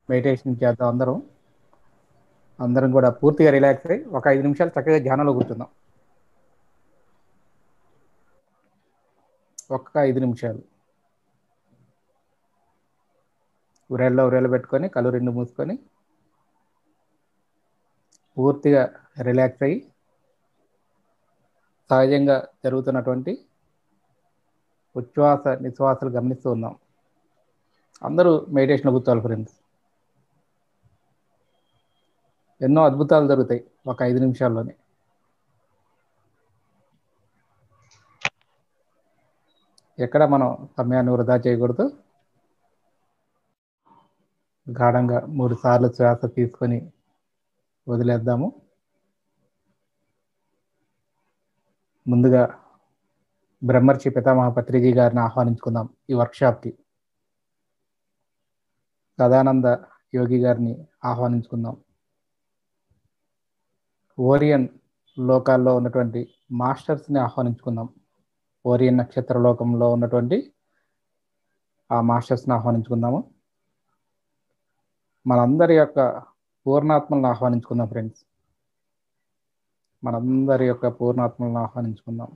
meditation చేద్దాం అందరం అందరం కూడా పూర్తిగా రిలాక్స్ అయ్యి ఒక ఐదు నిమిషాలు చక్కగా ధ్యానంలో కూర్చుందాం ఒక్క ఐదు నిమిషాలు ఉరేళ్ళలో ఉరేళ్ళు పెట్టుకొని కళ్ళు రెండు మూసుకొని పూర్తిగా రిలాక్స్ అయ్యి సహజంగా జరుగుతున్నటువంటి ఉచ్ఛ్వాస నిశ్వాసాలు గమనిస్తూ ఉన్నాం అందరూ మెడిటేషన్ కూర్చోవాలి ఫ్రెండ్స్ ఎన్నో అద్భుతాలు జరుగుతాయి ఒక ఐదు నిమిషాల్లోనే ఎక్కడ మనం సమయాన్ని వృధా చేయకూడదు గాఢంగా మూడు సార్లు శ్వాస తీసుకొని వదిలేద్దాము ముందుగా బ్రహ్మర్షి పితామహ పత్రిజీ గారిని ఆహ్వానించుకుందాం ఈ వర్క్షాప్కి సదానంద యోగి గారిని ఆహ్వానించుకుందాం ఓరియన్ లోకాల్లో ఉన్నటువంటి మాస్టర్స్ని ఆహ్వానించుకుందాం ఓరియన్ నక్షత్ర లోకంలో ఉన్నటువంటి ఆ మాస్టర్స్ని ఆహ్వానించుకుందాము మనందరి యొక్క పూర్ణాత్మలను ఆహ్వానించుకుందాం ఫ్రెండ్స్ మనందరి యొక్క పూర్ణాత్మలను ఆహ్వానించుకుందాం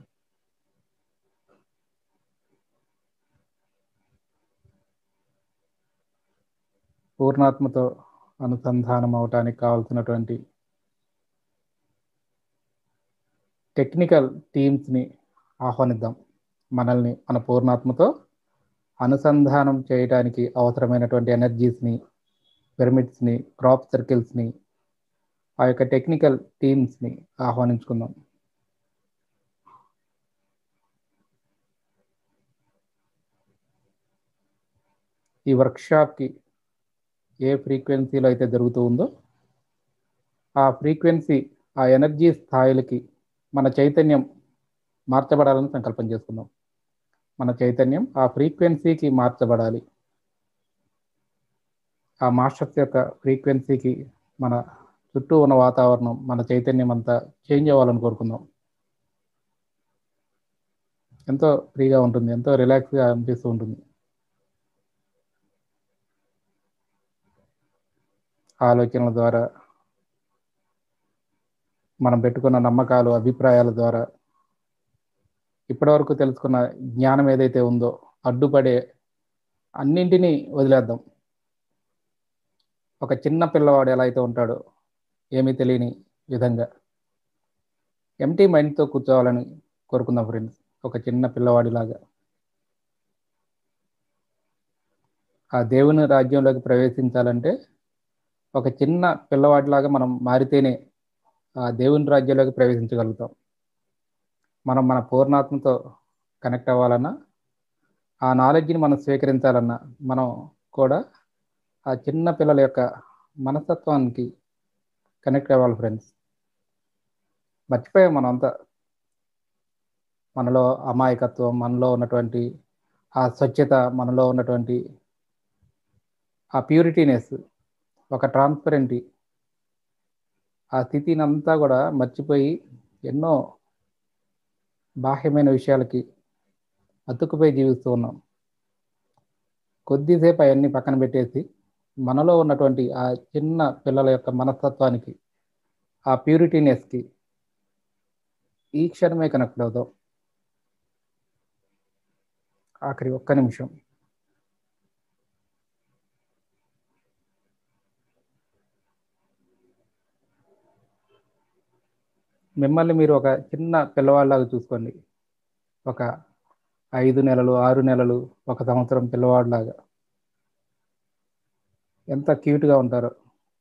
పూర్ణాత్మతో అనుసంధానం అవటానికి కావాల్సినటువంటి టెక్నికల్ టీమ్స్ని ఆహ్వానిద్దాం మనల్ని మన పూర్ణాత్మతో అనుసంధానం చేయడానికి అవసరమైనటువంటి ఎనర్జీస్ని పిరమిడ్స్ని క్రాప్ సర్కిల్స్ని ఆ యొక్క టెక్నికల్ టీమ్స్ని ఆహ్వానించుకుందాం ఈ వర్క్షాప్కి ఏ ఫ్రీక్వెన్సీలో అయితే జరుగుతూ ఉందో ఆ ఫ్రీక్వెన్సీ ఆ ఎనర్జీ స్థాయిలకి మన చైతన్యం మార్చబడాలని సంకల్పం చేసుకుందాం మన చైతన్యం ఆ ఫ్రీక్వెన్సీకి మార్చబడాలి ఆ మాస్టర్స్ యొక్క ఫ్రీక్వెన్సీకి మన చుట్టూ ఉన్న వాతావరణం మన చైతన్యం అంతా చేంజ్ అవ్వాలని కోరుకుందాం ఎంతో ఫ్రీగా ఉంటుంది ఎంతో రిలాక్స్గా అనిపిస్తూ ఉంటుంది ఆలోచనల ద్వారా మనం పెట్టుకున్న నమ్మకాలు అభిప్రాయాల ద్వారా ఇప్పటివరకు తెలుసుకున్న జ్ఞానం ఏదైతే ఉందో అడ్డుపడే అన్నింటినీ వదిలేద్దాం ఒక చిన్న పిల్లవాడు ఎలా అయితే ఉంటాడో ఏమీ తెలియని విధంగా ఎంటీ మైండ్తో కూర్చోవాలని కోరుకుందాం ఫ్రెండ్స్ ఒక చిన్న పిల్లవాడిలాగా ఆ దేవుని రాజ్యంలోకి ప్రవేశించాలంటే ఒక చిన్న పిల్లవాడిలాగా మనం మారితేనే ఆ దేవుని రాజ్యంలోకి ప్రవేశించగలుగుతాం మనం మన పూర్ణాత్మతో కనెక్ట్ అవ్వాలన్నా ఆ నాలెడ్జ్ని మనం స్వీకరించాలన్నా మనం కూడా ఆ చిన్న పిల్లల యొక్క మనస్తత్వానికి కనెక్ట్ అవ్వాలి ఫ్రెండ్స్ మర్చిపోయాం మనం అంతా మనలో అమాయకత్వం మనలో ఉన్నటువంటి ఆ స్వచ్ఛత మనలో ఉన్నటువంటి ఆ ప్యూరిటీనెస్ ఒక ట్రాన్స్పరెంటీ ఆ స్థితిని అంతా కూడా మర్చిపోయి ఎన్నో బాహ్యమైన విషయాలకి అతుక్కుపోయి జీవిస్తూ ఉన్నాం కొద్దిసేపు అవన్నీ పక్కన పెట్టేసి మనలో ఉన్నటువంటి ఆ చిన్న పిల్లల యొక్క మనస్తత్వానికి ఆ ప్యూరిటీనెస్కి ఈ క్షణమే కనెక్ట్ అవుతాం ఆఖరి ఒక్క నిమిషం మిమ్మల్ని మీరు ఒక చిన్న పిల్లవాళ్ళలాగా చూసుకోండి ఒక ఐదు నెలలు ఆరు నెలలు ఒక సంవత్సరం పిల్లవాడిలాగా ఎంత క్యూట్గా ఉంటారో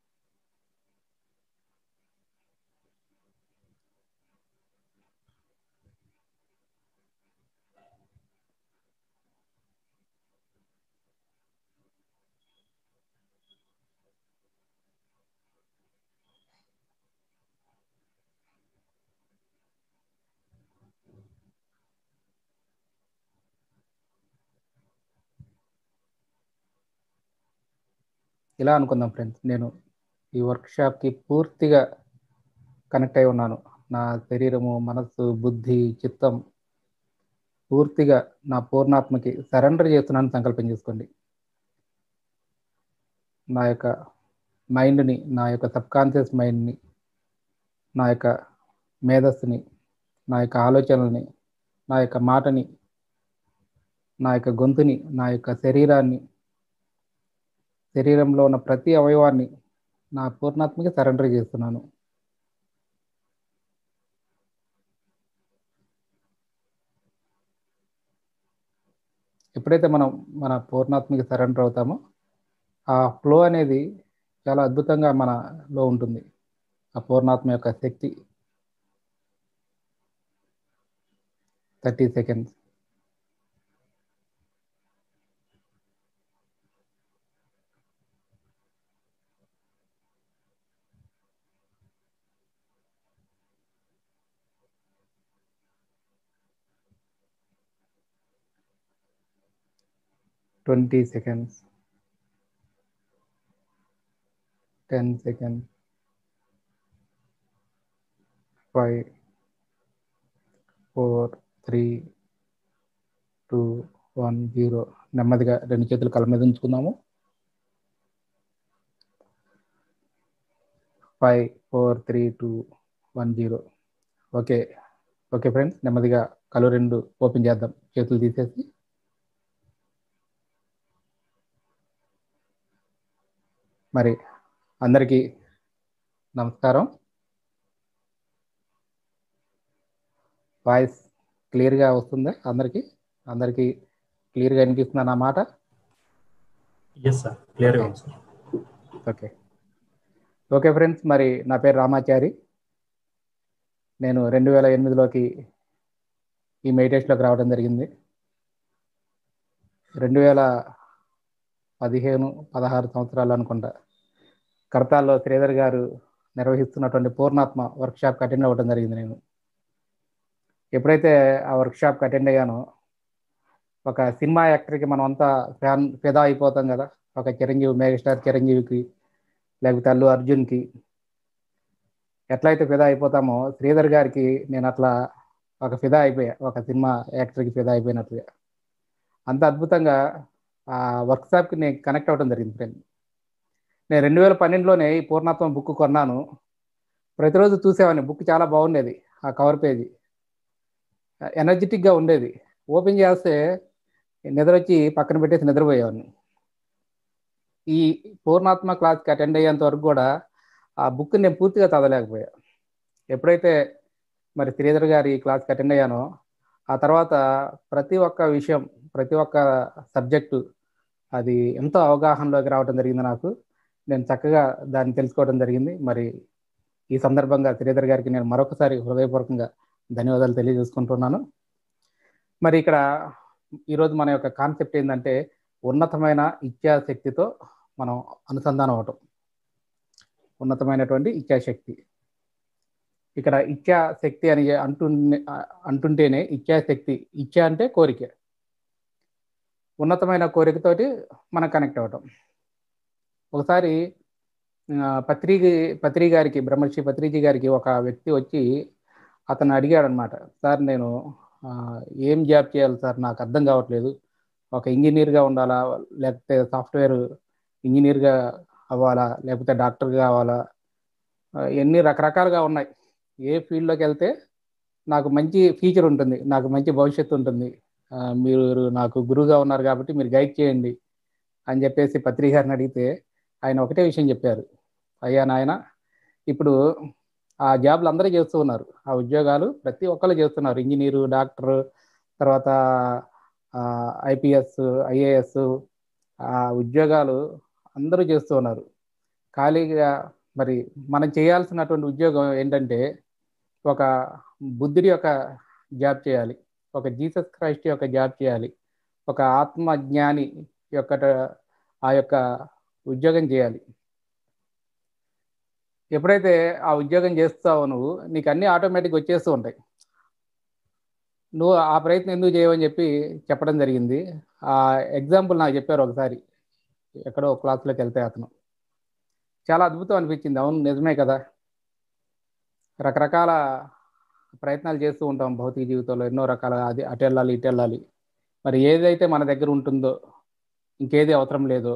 ఇలా అనుకుందాం ఫ్రెండ్స్ నేను ఈ వర్క్షాప్కి పూర్తిగా కనెక్ట్ అయి ఉన్నాను నా శరీరము మనస్సు బుద్ధి చిత్తం పూర్తిగా నా పూర్ణాత్మకి సరెండర్ చేస్తున్నాను సంకల్పం చేసుకోండి నా యొక్క మైండ్ని నా యొక్క సబ్కాన్షియస్ మైండ్ని నా యొక్క మేధస్సుని నా యొక్క ఆలోచనల్ని నా యొక్క మాటని నా యొక్క గొంతుని నా యొక్క శరీరాన్ని శరీరంలో ఉన్న ప్రతి అవయవాన్ని నా పూర్ణాత్మకి సరెండర్ చేస్తున్నాను ఎప్పుడైతే మనం మన పూర్ణాత్మకి సరెండర్ అవుతామో ఆ ఫ్లో అనేది చాలా అద్భుతంగా మనలో ఉంటుంది ఆ పూర్ణాత్మ యొక్క శక్తి thirty seconds twenty seconds ten seconds five four three two one zero నెమ్మదిగా రెండు చేతులు కళ్ళ మీద ఉంచుకుందాము five four three two one zero okay okay friends నెమ్మదిగా కళ్ళు రెండు ఓపెన్ చేద్దాం చేతులు తీసేసి మరి అందరికీ నమస్కారం వాయిస్ క్లియర్గా వస్తుందా అందరికీ అందరికీ క్లియర్గా వినిపిస్తుందా నా మాట ఎస్ సార్ క్లియర్గా ఉంది సార్ ఓకే ఓకే ఫ్రెండ్స్ మరి నా పేరు రామాచారి నేను రెండు వేల ఎనిమిదిలోకి ఈ మెడిటేషన్లోకి రావడం జరిగింది రెండు వేల పదిహేను పదహారు సంవత్సరాలు అనుకుంటా కడతాల్లో శ్రీధర్ గారు నిర్వహిస్తున్నటువంటి పూర్ణాత్మ వర్క్షాప్కి అటెండ్ అవ్వడం జరిగింది నేను ఎప్పుడైతే ఆ వర్క్షాప్కి అటెండ్ అయ్యానో ఒక సినిమా యాక్టర్కి మనం అంతా ఫ్యాన్ ఫిదా అయిపోతాం కదా ఒక చిరంజీవి మెగాస్టార్ చిరంజీవికి లేకపోతే అల్లు అర్జున్కి ఎట్లయితే ఫిదా అయిపోతామో శ్రీధర్ గారికి నేను అట్లా ఒక ఫిదా అయిపోయా ఒక సినిమా యాక్టర్కి ఫిదా అయిపోయినట్లుగా అంత అద్భుతంగా ఆ వర్క్షాప్కి నేను కనెక్ట్ అవ్వడం జరిగింది ఫ్రెండ్ నేను రెండు వేల పన్నెండులోనే ఈ పూర్ణత్వం బుక్ కొన్నాను ప్రతిరోజు చూసేవాడిని బుక్ చాలా బాగుండేది ఆ కవర్ పేజీ ఎనర్జెటిక్గా ఉండేది ఓపెన్ చేస్తే నిద్ర వచ్చి పక్కన పెట్టేసి నిద్రపోయేవాడిని ఈ పూర్ణాత్మ క్లాస్కి అటెండ్ అయ్యేంత వరకు కూడా ఆ బుక్ నేను పూర్తిగా చదవలేకపోయా ఎప్పుడైతే మరి శ్రీధర్ గారి క్లాస్కి అటెండ్ అయ్యానో ఆ తర్వాత ప్రతి ఒక్క విషయం ప్రతి ఒక్క సబ్జెక్టు అది ఎంతో అవగాహనలోకి రావడం జరిగింది నాకు నేను చక్కగా దాన్ని తెలుసుకోవడం జరిగింది మరి ఈ సందర్భంగా శ్రీధర్ గారికి నేను మరొకసారి హృదయపూర్వకంగా ధన్యవాదాలు తెలియజేసుకుంటున్నాను మరి ఇక్కడ ఈరోజు మన యొక్క కాన్సెప్ట్ ఏంటంటే ఉన్నతమైన ఇచ్ఛాశక్తితో మనం అనుసంధానం అవటం ఉన్నతమైనటువంటి ఇచ్ఛాశక్తి ఇక్కడ ఇచ్ఛాశక్తి అని అంటు అంటుంటేనే ఇచ్ఛాశక్తి ఇచ్ఛ అంటే కోరిక ఉన్నతమైన కోరికతోటి మనం కనెక్ట్ అవ్వటం ఒకసారి పత్రిక పత్రి గారికి బ్రహ్మర్షి పత్రిజీ గారికి ఒక వ్యక్తి వచ్చి అతను అడిగాడు అనమాట సార్ నేను ఏం జాబ్ చేయాలి సార్ నాకు అర్థం కావట్లేదు ఒక ఇంజనీర్గా ఉండాలా లేకపోతే సాఫ్ట్వేర్ ఇంజనీర్గా అవ్వాలా లేకపోతే డాక్టర్ కావాలా ఎన్ని రకరకాలుగా ఉన్నాయి ఏ ఫీల్డ్లోకి వెళ్తే నాకు మంచి ఫ్యూచర్ ఉంటుంది నాకు మంచి భవిష్యత్తు ఉంటుంది మీరు నాకు గురువుగా ఉన్నారు కాబట్టి మీరు గైడ్ చేయండి అని చెప్పేసి పత్రిక గారిని అడిగితే ఆయన ఒకటే విషయం చెప్పారు అయ్యా నాయన ఇప్పుడు ఆ జాబ్లు అందరూ చేస్తూ ఉన్నారు ఆ ఉద్యోగాలు ప్రతి ఒక్కరు చేస్తున్నారు ఇంజనీరు డాక్టర్ తర్వాత ఐపీఎస్ ఐఏఎస్ ఆ ఉద్యోగాలు అందరూ చేస్తూ ఉన్నారు ఖాళీగా మరి మనం చేయాల్సినటువంటి ఉద్యోగం ఏంటంటే ఒక బుద్ధుడి యొక్క జాబ్ చేయాలి ఒక జీసస్ క్రైస్ట్ యొక్క జాబ్ చేయాలి ఒక ఆత్మజ్ఞాని యొక్క ఆ యొక్క ఉద్యోగం చేయాలి ఎప్పుడైతే ఆ ఉద్యోగం చేస్తావో నువ్వు నీకు అన్నీ ఆటోమేటిక్ వచ్చేస్తూ ఉంటాయి నువ్వు ఆ ప్రయత్నం ఎందుకు చేయవని చెప్పి చెప్పడం జరిగింది ఆ ఎగ్జాంపుల్ నాకు చెప్పారు ఒకసారి ఎక్కడో క్లాస్లోకి వెళ్తే అతను చాలా అద్భుతం అనిపించింది అవును నిజమే కదా రకరకాల ప్రయత్నాలు చేస్తూ ఉంటాం భౌతిక జీవితంలో ఎన్నో రకాల అది అటు వెళ్ళాలి ఇటు వెళ్ళాలి మరి ఏదైతే మన దగ్గర ఉంటుందో ఇంకేది అవసరం లేదో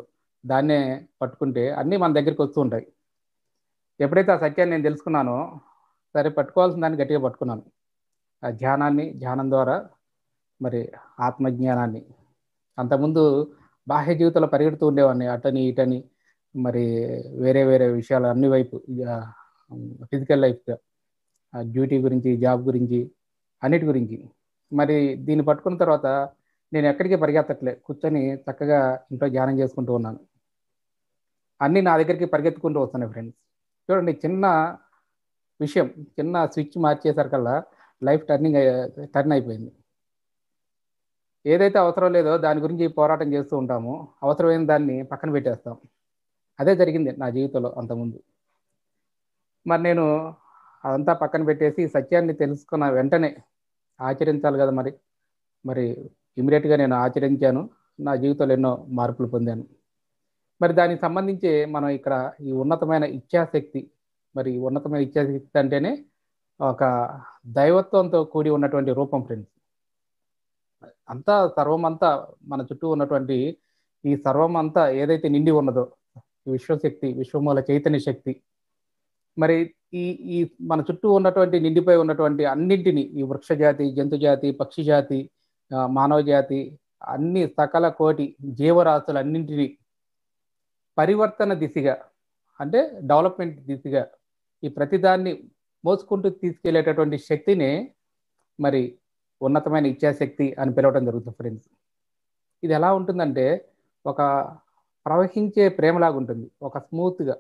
దాన్నే పట్టుకుంటే అన్నీ మన దగ్గరికి వస్తూ ఉంటాయి ఎప్పుడైతే ఆ సత్యాన్ని నేను తెలుసుకున్నానో సరే పట్టుకోవాల్సిన దాన్ని గట్టిగా పట్టుకున్నాను ఆ ధ్యానాన్ని ధ్యానం ద్వారా మరి ఆత్మజ్ఞానాన్ని అంతకుముందు బాహ్య జీవితంలో పరిగెడుతూ ఉండేవాడిని అటని ఇటని మరి వేరే వేరే విషయాలు అన్ని వైపు ఫిజికల్ లైఫ్గా డ్యూటీ గురించి జాబ్ గురించి అన్నిటి గురించి మరి దీన్ని పట్టుకున్న తర్వాత నేను ఎక్కడికి పరిగెత్తట్లే కూర్చొని చక్కగా ఇంట్లో ధ్యానం చేసుకుంటూ ఉన్నాను అన్నీ నా దగ్గరికి పరిగెత్తుకుంటూ వస్తున్నాయి ఫ్రెండ్స్ చూడండి చిన్న విషయం చిన్న స్విచ్ మార్చేసరికల్లా లైఫ్ టర్నింగ్ టర్న్ అయిపోయింది ఏదైతే అవసరం లేదో దాని గురించి పోరాటం చేస్తూ ఉంటామో అవసరమైన దాన్ని పక్కన పెట్టేస్తాం అదే జరిగింది నా జీవితంలో అంతకుముందు మరి నేను అదంతా పక్కన పెట్టేసి సత్యాన్ని తెలుసుకున్న వెంటనే ఆచరించాలి కదా మరి మరి ఇమీడియట్గా నేను ఆచరించాను నా జీవితంలో ఎన్నో మార్పులు పొందాను మరి దానికి సంబంధించి మనం ఇక్కడ ఈ ఉన్నతమైన ఇచ్ఛాశక్తి మరి ఉన్నతమైన ఇచ్ఛాశక్తి అంటేనే ఒక దైవత్వంతో కూడి ఉన్నటువంటి రూపం ఫ్రెండ్స్ అంతా సర్వం అంతా మన చుట్టూ ఉన్నటువంటి ఈ సర్వం అంతా ఏదైతే నిండి ఉన్నదో విశ్వశక్తి విశ్వమూల చైతన్య శక్తి మరి ఈ ఈ మన చుట్టూ ఉన్నటువంటి నిండిపోయి ఉన్నటువంటి అన్నింటినీ ఈ వృక్ష జాతి జంతు జాతి పక్షి జాతి మానవ జాతి అన్ని సకల కోటి జీవరాశులన్నింటినీ పరివర్తన దిశగా అంటే డెవలప్మెంట్ దిశగా ఈ ప్రతిదాన్ని మోసుకుంటూ తీసుకెళ్లేటటువంటి శక్తిని మరి ఉన్నతమైన ఇచ్ఛాశక్తి అని పిలవడం జరుగుతుంది ఫ్రెండ్స్ ఇది ఎలా ఉంటుందంటే ఒక ప్రవహించే ప్రేమలాగా ఉంటుంది ఒక స్మూత్గా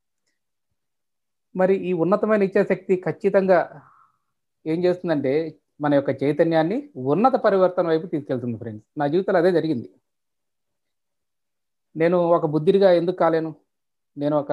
మరి ఈ ఉన్నతమైన ఇచ్ఛాశక్తి ఖచ్చితంగా ఏం చేస్తుందంటే మన యొక్క చైతన్యాన్ని ఉన్నత పరివర్తన వైపు తీసుకెళ్తుంది ఫ్రెండ్స్ నా జీవితంలో అదే జరిగింది నేను ఒక బుద్ధిగా ఎందుకు కాలేను నేను ఒక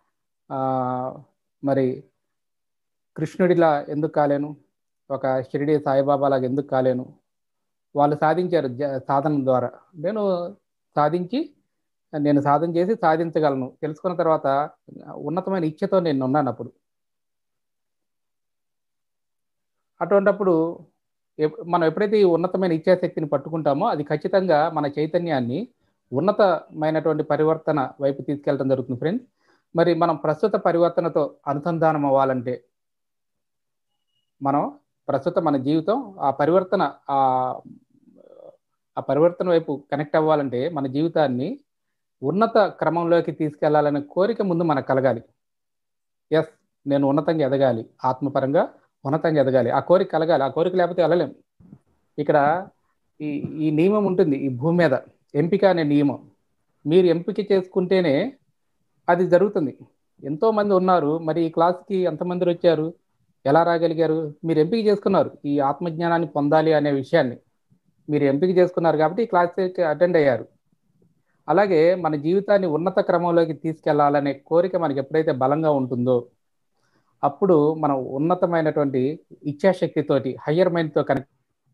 మరి కృష్ణుడిలా ఎందుకు కాలేను ఒక షిరిడి సాయిబాబా లాగా ఎందుకు కాలేను వాళ్ళు సాధించారు సాధన ద్వారా నేను సాధించి నేను సాధన చేసి సాధించగలను తెలుసుకున్న తర్వాత ఉన్నతమైన ఇచ్చతో నేను ఉన్నాను అప్పుడు అటువంటప్పుడు మనం ఎప్పుడైతే ఈ ఉన్నతమైన ఇచ్ఛాశక్తిని పట్టుకుంటామో అది ఖచ్చితంగా మన చైతన్యాన్ని ఉన్నతమైనటువంటి పరివర్తన వైపు తీసుకెళ్ళడం జరుగుతుంది ఫ్రెండ్స్ మరి మనం ప్రస్తుత పరివర్తనతో అనుసంధానం అవ్వాలంటే మనం ప్రస్తుతం మన జీవితం ఆ పరివర్తన ఆ ఆ పరివర్తన వైపు కనెక్ట్ అవ్వాలంటే మన జీవితాన్ని ఉన్నత క్రమంలోకి తీసుకెళ్లాలనే కోరిక ముందు మనకు కలగాలి ఎస్ నేను ఉన్నతంగా ఎదగాలి ఆత్మపరంగా ఉన్నతంగా ఎదగాలి ఆ కోరిక కలగాలి ఆ కోరిక లేకపోతే వెళ్ళలేం ఇక్కడ ఈ ఈ నియమం ఉంటుంది ఈ భూమి మీద ఎంపిక అనే నియమం మీరు ఎంపిక చేసుకుంటేనే అది జరుగుతుంది ఎంతో మంది ఉన్నారు మరి ఈ క్లాస్కి ఎంతమంది వచ్చారు ఎలా రాగలిగారు మీరు ఎంపిక చేసుకున్నారు ఈ ఆత్మజ్ఞానాన్ని పొందాలి అనే విషయాన్ని మీరు ఎంపిక చేసుకున్నారు కాబట్టి ఈ క్లాస్కి అటెండ్ అయ్యారు అలాగే మన జీవితాన్ని ఉన్నత క్రమంలోకి తీసుకెళ్లాలనే కోరిక మనకి ఎప్పుడైతే బలంగా ఉంటుందో అప్పుడు మనం ఉన్నతమైనటువంటి ఇచ్ఛాశక్తితోటి హయ్యర్ మైండ్తో కనెక్ట్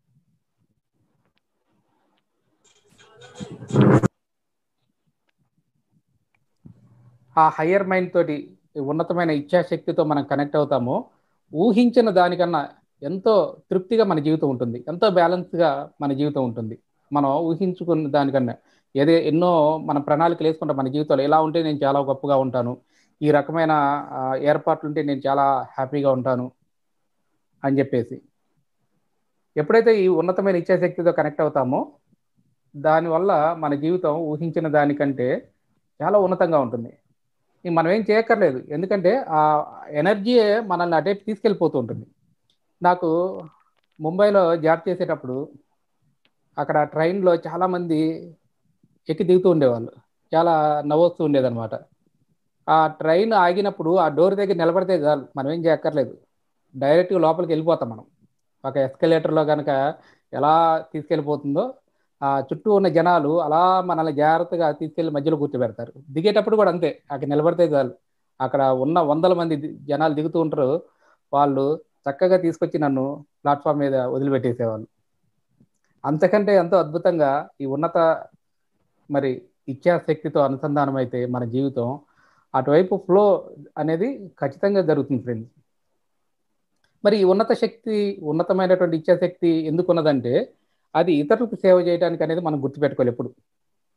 ఆ హయ్యర్ మైండ్ తోటి ఉన్నతమైన ఇచ్ఛాశక్తితో మనం కనెక్ట్ అవుతామో ఊహించిన దానికన్నా ఎంతో తృప్తిగా మన జీవితం ఉంటుంది ఎంతో బ్యాలెన్స్గా మన జీవితం ఉంటుంది మనం ఊహించుకున్న దానికన్నా ఏదే ఎన్నో మన ప్రణాళికలు వేసుకుంటాం మన జీవితంలో ఎలా ఉంటే నేను చాలా గొప్పగా ఉంటాను ఈ రకమైన ఏర్పాట్లు ఉంటే నేను చాలా హ్యాపీగా ఉంటాను అని చెప్పేసి ఎప్పుడైతే ఈ ఉన్నతమైన ఇచ్ఛాశక్తితో కనెక్ట్ అవుతామో దానివల్ల మన జీవితం ఊహించిన దానికంటే చాలా ఉన్నతంగా ఉంటుంది మనం ఏం చేయక్కర్లేదు ఎందుకంటే ఆ ఎనర్జీ మనల్ని అటే తీసుకెళ్ళిపోతూ ఉంటుంది నాకు ముంబైలో జాబ్ చేసేటప్పుడు అక్కడ ట్రైన్లో చాలామంది ఎక్కి దిగుతూ ఉండేవాళ్ళు చాలా నవ్వొస్తూ ఉండేదన్నమాట ఆ ట్రైన్ ఆగినప్పుడు ఆ డోర్ దగ్గర నిలబడితే చాలు మనం ఏం చేయక్కర్లేదు డైరెక్ట్గా లోపలికి వెళ్ళిపోతాం మనం ఒక ఎస్కలేటర్లో కనుక ఎలా తీసుకెళ్ళిపోతుందో ఆ చుట్టూ ఉన్న జనాలు అలా మనల్ని జాగ్రత్తగా తీసుకెళ్లి మధ్యలో కూర్చోబెడతారు దిగేటప్పుడు కూడా అంతే అక్కడ నిలబడితే చాలు అక్కడ ఉన్న వందల మంది జనాలు దిగుతూ ఉంటారు వాళ్ళు చక్కగా తీసుకొచ్చి నన్ను ప్లాట్ఫామ్ మీద వదిలిపెట్టేసేవాళ్ళు అంతకంటే ఎంతో అద్భుతంగా ఈ ఉన్నత మరి ఇచ్ఛాశక్తితో అనుసంధానం అయితే మన జీవితం అటువైపు ఫ్లో అనేది ఖచ్చితంగా జరుగుతుంది ఫ్రెండ్స్ మరి ఈ ఉన్నత శక్తి ఉన్నతమైనటువంటి ఇచ్ఛాశక్తి ఎందుకు ఉన్నదంటే అది ఇతరులకు సేవ చేయడానికి అనేది మనం గుర్తుపెట్టుకోవాలి ఎప్పుడు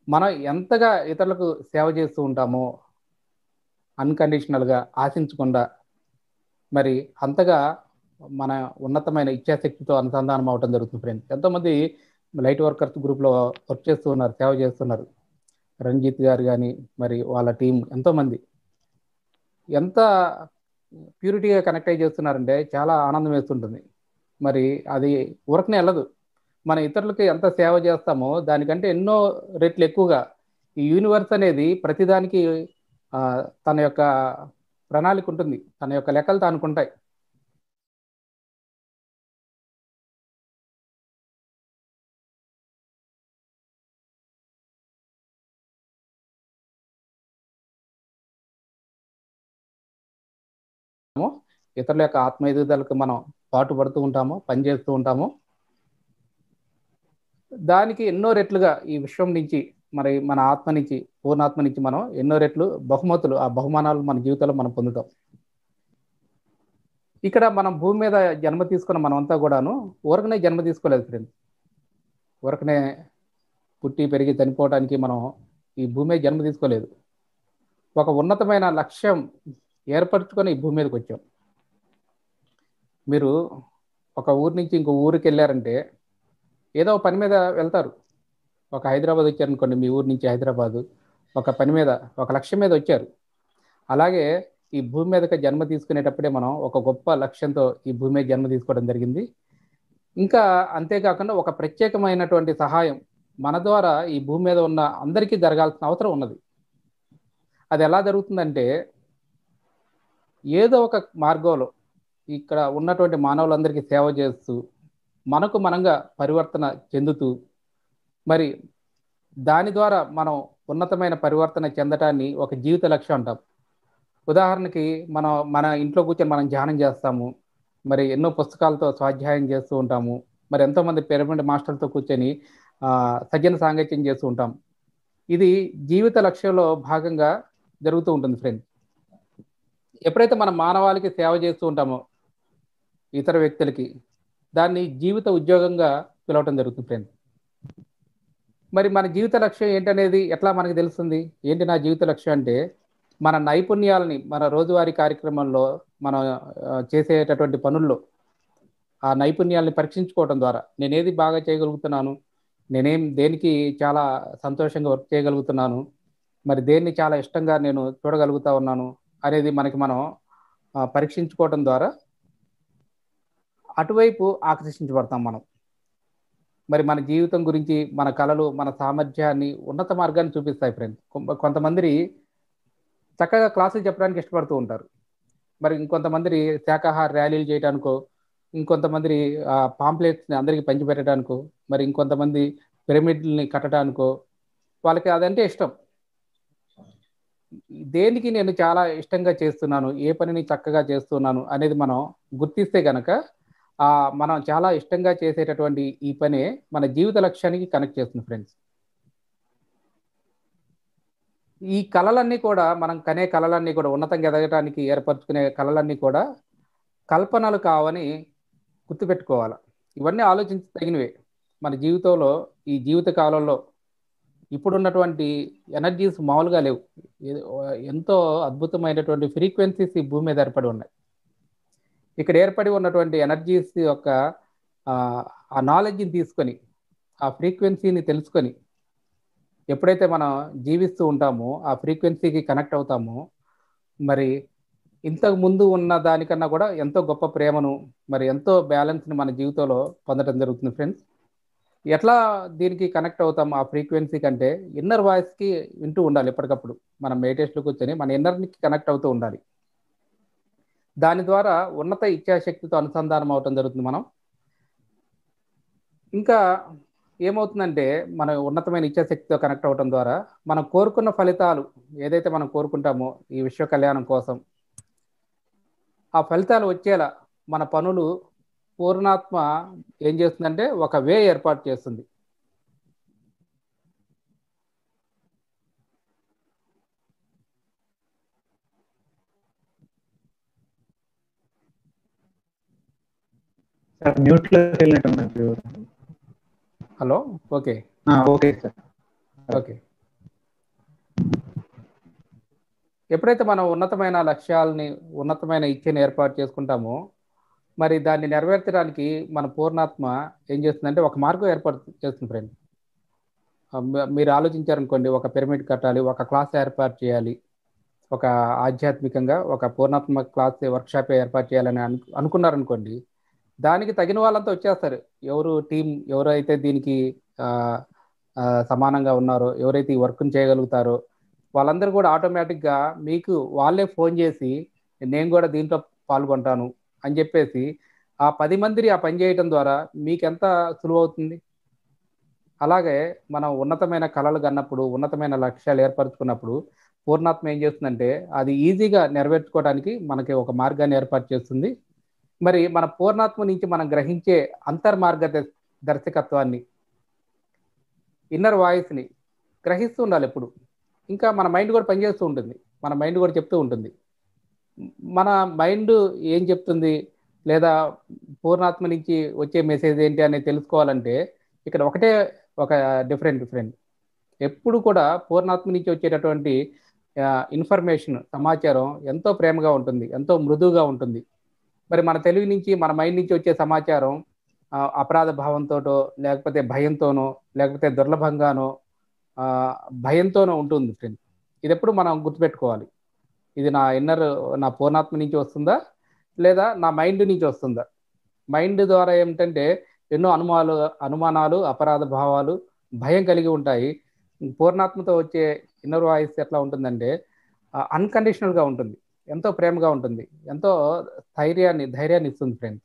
మనం ఎంతగా ఇతరులకు సేవ చేస్తూ ఉంటామో అన్కండిషనల్గా ఆశించకుండా మరి అంతగా మన ఉన్నతమైన ఇచ్ఛాశక్తితో అనుసంధానం అవడం జరుగుతుంది ఫ్రెండ్స్ ఎంతోమంది లైట్ వర్కర్స్ గ్రూప్లో వర్క్ చేస్తూ ఉన్నారు సేవ చేస్తున్నారు రంజిత్ గారు కానీ మరి వాళ్ళ టీం ఎంతోమంది ఎంత ప్యూరిటీగా కనెక్ట్ అయ్యి చేస్తున్నారంటే చాలా ఆనందం వేస్తుంటుంది మరి అది ఊరకనే వెళ్ళదు మన ఇతరులకి ఎంత సేవ చేస్తామో దానికంటే ఎన్నో రెట్లు ఎక్కువగా ఈ యూనివర్స్ అనేది ప్రతిదానికి తన యొక్క ప్రణాళిక ఉంటుంది తన యొక్క లెక్కలు తానుకుంటాయి ఇతరుల యొక్క ఆత్మ ఎదుగుదలకు మనం పాటుపడుతూ ఉంటాము పనిచేస్తూ ఉంటాము దానికి ఎన్నో రెట్లుగా ఈ విశ్వం నుంచి మరి మన ఆత్మ నుంచి పూర్ణాత్మ నుంచి మనం ఎన్నో రెట్లు బహుమతులు ఆ బహుమానాలు మన జీవితంలో మనం పొందుతాం ఇక్కడ మనం భూమి మీద జన్మ తీసుకున్న మనమంతా కూడాను ఊరకనే జన్మ తీసుకోలేదు ఫ్రెండ్స్ ఊరకనే పుట్టి పెరిగి చనిపోవడానికి మనం ఈ భూమి మీద జన్మ తీసుకోలేదు ఒక ఉన్నతమైన లక్ష్యం ఏర్పరచుకొని ఈ భూమి మీదకి వచ్చాం మీరు ఒక ఊరి నుంచి ఇంకో ఊరికి వెళ్ళారంటే ఏదో పని మీద వెళ్తారు ఒక హైదరాబాద్ వచ్చారనుకోండి మీ ఊరి నుంచి హైదరాబాదు ఒక పని మీద ఒక లక్ష్యం మీద వచ్చారు అలాగే ఈ భూమి మీదకి జన్మ తీసుకునేటప్పుడే మనం ఒక గొప్ప లక్ష్యంతో ఈ భూమి మీద జన్మ తీసుకోవడం జరిగింది ఇంకా అంతేకాకుండా ఒక ప్రత్యేకమైనటువంటి సహాయం మన ద్వారా ఈ భూమి మీద ఉన్న అందరికీ జరగాల్సిన అవసరం ఉన్నది అది ఎలా జరుగుతుందంటే ఏదో ఒక మార్గంలో ఇక్కడ ఉన్నటువంటి మానవులందరికీ సేవ చేస్తూ మనకు మనంగా పరివర్తన చెందుతూ మరి దాని ద్వారా మనం ఉన్నతమైన పరివర్తన చెందటాన్ని ఒక జీవిత లక్ష్యం అంటాం ఉదాహరణకి మనం మన ఇంట్లో కూర్చొని మనం ధ్యానం చేస్తాము మరి ఎన్నో పుస్తకాలతో స్వాధ్యాయం చేస్తూ ఉంటాము మరి ఎంతోమంది పిరమిడ్ మాస్టర్లతో కూర్చొని సజ్జన సాంగత్యం చేస్తూ ఉంటాం ఇది జీవిత లక్ష్యంలో భాగంగా జరుగుతూ ఉంటుంది ఫ్రెండ్ ఎప్పుడైతే మనం మానవాళికి సేవ చేస్తూ ఉంటామో ఇతర వ్యక్తులకి దాన్ని జీవిత ఉద్యోగంగా పిలవటం జరుగుతుంది ఫ్రెండ్ మరి మన జీవిత లక్ష్యం ఏంటనేది ఎట్లా మనకు తెలుస్తుంది ఏంటి నా జీవిత లక్ష్యం అంటే మన నైపుణ్యాలని మన రోజువారీ కార్యక్రమంలో మనం చేసేటటువంటి పనుల్లో ఆ నైపుణ్యాలని పరీక్షించుకోవడం ద్వారా నేనేది బాగా చేయగలుగుతున్నాను నేనేం దేనికి చాలా సంతోషంగా వర్క్ చేయగలుగుతున్నాను మరి దేన్ని చాలా ఇష్టంగా నేను చూడగలుగుతా ఉన్నాను అనేది మనకి మనం పరీక్షించుకోవటం ద్వారా అటువైపు ఆకర్షించబడతాం మనం మరి మన జీవితం గురించి మన కళలు మన సామర్థ్యాన్ని ఉన్నత మార్గాన్ని చూపిస్తాయి ఫ్రెండ్స్ కొంతమంది చక్కగా క్లాసులు చెప్పడానికి ఇష్టపడుతూ ఉంటారు మరి ఇంకొంతమంది శాకాహార ర్యాలీలు చేయడానికో ఇంకొంతమంది పాంప్లెట్స్ని అందరికీ పంచిపెట్టడానికో మరి ఇంకొంతమంది పిరమిడ్ని కట్టడానికో వాళ్ళకి అదంటే ఇష్టం దేనికి నేను చాలా ఇష్టంగా చేస్తున్నాను ఏ పనిని చక్కగా చేస్తున్నాను అనేది మనం గుర్తిస్తే గనక ఆ మనం చాలా ఇష్టంగా చేసేటటువంటి ఈ పనే మన జీవిత లక్ష్యానికి కనెక్ట్ చేస్తుంది ఫ్రెండ్స్ ఈ కళలన్నీ కూడా మనం కనే కళలన్నీ కూడా ఉన్నతంగా ఎదగటానికి ఏర్పరచుకునే కళలన్నీ కూడా కల్పనలు కావని గుర్తుపెట్టుకోవాలి ఇవన్నీ ఆలోచించి తగినవే మన జీవితంలో ఈ జీవిత కాలంలో ఇప్పుడున్నటువంటి ఎనర్జీస్ మామూలుగా లేవు ఎంతో అద్భుతమైనటువంటి ఫ్రీక్వెన్సీస్ ఈ భూమి మీద ఏర్పడి ఉన్నాయి ఇక్కడ ఏర్పడి ఉన్నటువంటి ఎనర్జీస్ యొక్క ఆ నాలెడ్జ్ని తీసుకొని ఆ ఫ్రీక్వెన్సీని తెలుసుకొని ఎప్పుడైతే మనం జీవిస్తూ ఉంటామో ఆ ఫ్రీక్వెన్సీకి కనెక్ట్ అవుతామో మరి ఇంతకు ముందు ఉన్న దానికన్నా కూడా ఎంతో గొప్ప ప్రేమను మరి ఎంతో బ్యాలెన్స్ని మన జీవితంలో పొందడం జరుగుతుంది ఫ్రెండ్స్ ఎట్లా దీనికి కనెక్ట్ అవుతాం ఆ ఫ్రీక్వెన్సీ కంటే ఇన్నర్ వాయిస్కి వింటూ ఉండాలి ఎప్పటికప్పుడు మనం మెడిటేషన్లో కూర్చొని మన ఇన్నర్కి కనెక్ట్ అవుతూ ఉండాలి దాని ద్వారా ఉన్నత ఇచ్ఛాశక్తితో అనుసంధానం అవటం జరుగుతుంది మనం ఇంకా ఏమవుతుందంటే మన ఉన్నతమైన ఇచ్ఛాశక్తితో కనెక్ట్ అవటం ద్వారా మనం కోరుకున్న ఫలితాలు ఏదైతే మనం కోరుకుంటామో ఈ విశ్వ కళ్యాణం కోసం ఆ ఫలితాలు వచ్చేలా మన పనులు పూర్ణాత్మ ఏం చేస్తుందంటే ఒక వే ఏర్పాటు చేస్తుంది సార్ మ్యూట్ లో వెళ్ళినట్టున్నారు hello okay okay sir okay ఎప్పుడైతే మనం ఉన్నతమైన లక్ష్యాలని ఉన్నతమైన ఇచ్ఛని ఏర్పాటు చేసుకుంటామో మరి దాన్ని నెరవేర్చడానికి మన పూర్ణాత్మ ఏం చేస్తుందంటే ఒక మార్గం ఏర్పాటు చేస్తుంది ఫ్రెండ్ మీరు ఆలోచించారనుకోండి ఒక పిరమిడ్ కట్టాలి ఒక క్లాస్ ఏర్పాటు చేయాలి ఒక ఆధ్యాత్మికంగా ఒక పూర్ణాత్మ క్లాస్ వర్క్షాప్ ఏర్పాటు చేయాలని అను అనుకున్నారనుకోండి దానికి తగిన వాళ్ళంతా వచ్చేస్తారు ఎవరు టీం ఎవరైతే దీనికి సమానంగా ఉన్నారో ఎవరైతే ఈ వర్క్ని చేయగలుగుతారో వాళ్ళందరూ కూడా ఆటోమేటిక్గా మీకు వాళ్ళే ఫోన్ చేసి నేను కూడా దీంట్లో పాల్గొంటాను అని చెప్పేసి ఆ పది మందిని ఆ పని చేయటం ద్వారా మీకు ఎంత సులువు అవుతుంది అలాగే మనం ఉన్నతమైన కళలు కన్నప్పుడు ఉన్నతమైన లక్ష్యాలు ఏర్పరచుకున్నప్పుడు పూర్ణాత్మ ఏం చేస్తుందంటే అది ఈజీగా నెరవేర్చుకోవడానికి మనకి ఒక మార్గాన్ని ఏర్పాటు చేస్తుంది మరి మన పూర్ణాత్మ నుంచి మనం గ్రహించే అంతర్మార్గ దర్శకత్వాన్ని ఇన్నర్ వాయిస్ని గ్రహిస్తూ ఉండాలి ఎప్పుడు ఇంకా మన మైండ్ కూడా పనిచేస్తూ ఉంటుంది మన మైండ్ కూడా చెప్తూ ఉంటుంది మన మైండ్ ఏం చెప్తుంది లేదా పూర్ణాత్మ నుంచి వచ్చే మెసేజ్ ఏంటి అనేది తెలుసుకోవాలంటే ఇక్కడ ఒకటే ఒక డిఫరెంట్ డిఫరెంట్ ఎప్పుడు కూడా పూర్ణాత్మ నుంచి వచ్చేటటువంటి ఇన్ఫర్మేషన్ సమాచారం ఎంతో ప్రేమగా ఉంటుంది ఎంతో మృదువుగా ఉంటుంది మరి మన తెలివి నుంచి మన మైండ్ నుంచి వచ్చే సమాచారం అపరాధ భావంతోటో లేకపోతే భయంతోనో లేకపోతే దుర్లభంగానో భయంతోనో ఉంటుంది ఫ్రెండ్ ఇది ఎప్పుడు మనం గుర్తుపెట్టుకోవాలి ఇది నా ఇన్నర్ నా పూర్ణాత్మ నుంచి వస్తుందా లేదా నా మైండ్ నుంచి వస్తుందా మైండ్ ద్వారా ఏమిటంటే ఎన్నో అనుమానాలు అనుమానాలు అపరాధ భావాలు భయం కలిగి ఉంటాయి పూర్ణాత్మతో వచ్చే ఇన్నర్ వాయిస్ ఎట్లా ఉంటుందంటే అన్కండిషనల్గా ఉంటుంది ఎంతో ప్రేమగా ఉంటుంది ఎంతో ధైర్యాన్ని ధైర్యాన్ని ఇస్తుంది ఫ్రెండ్స్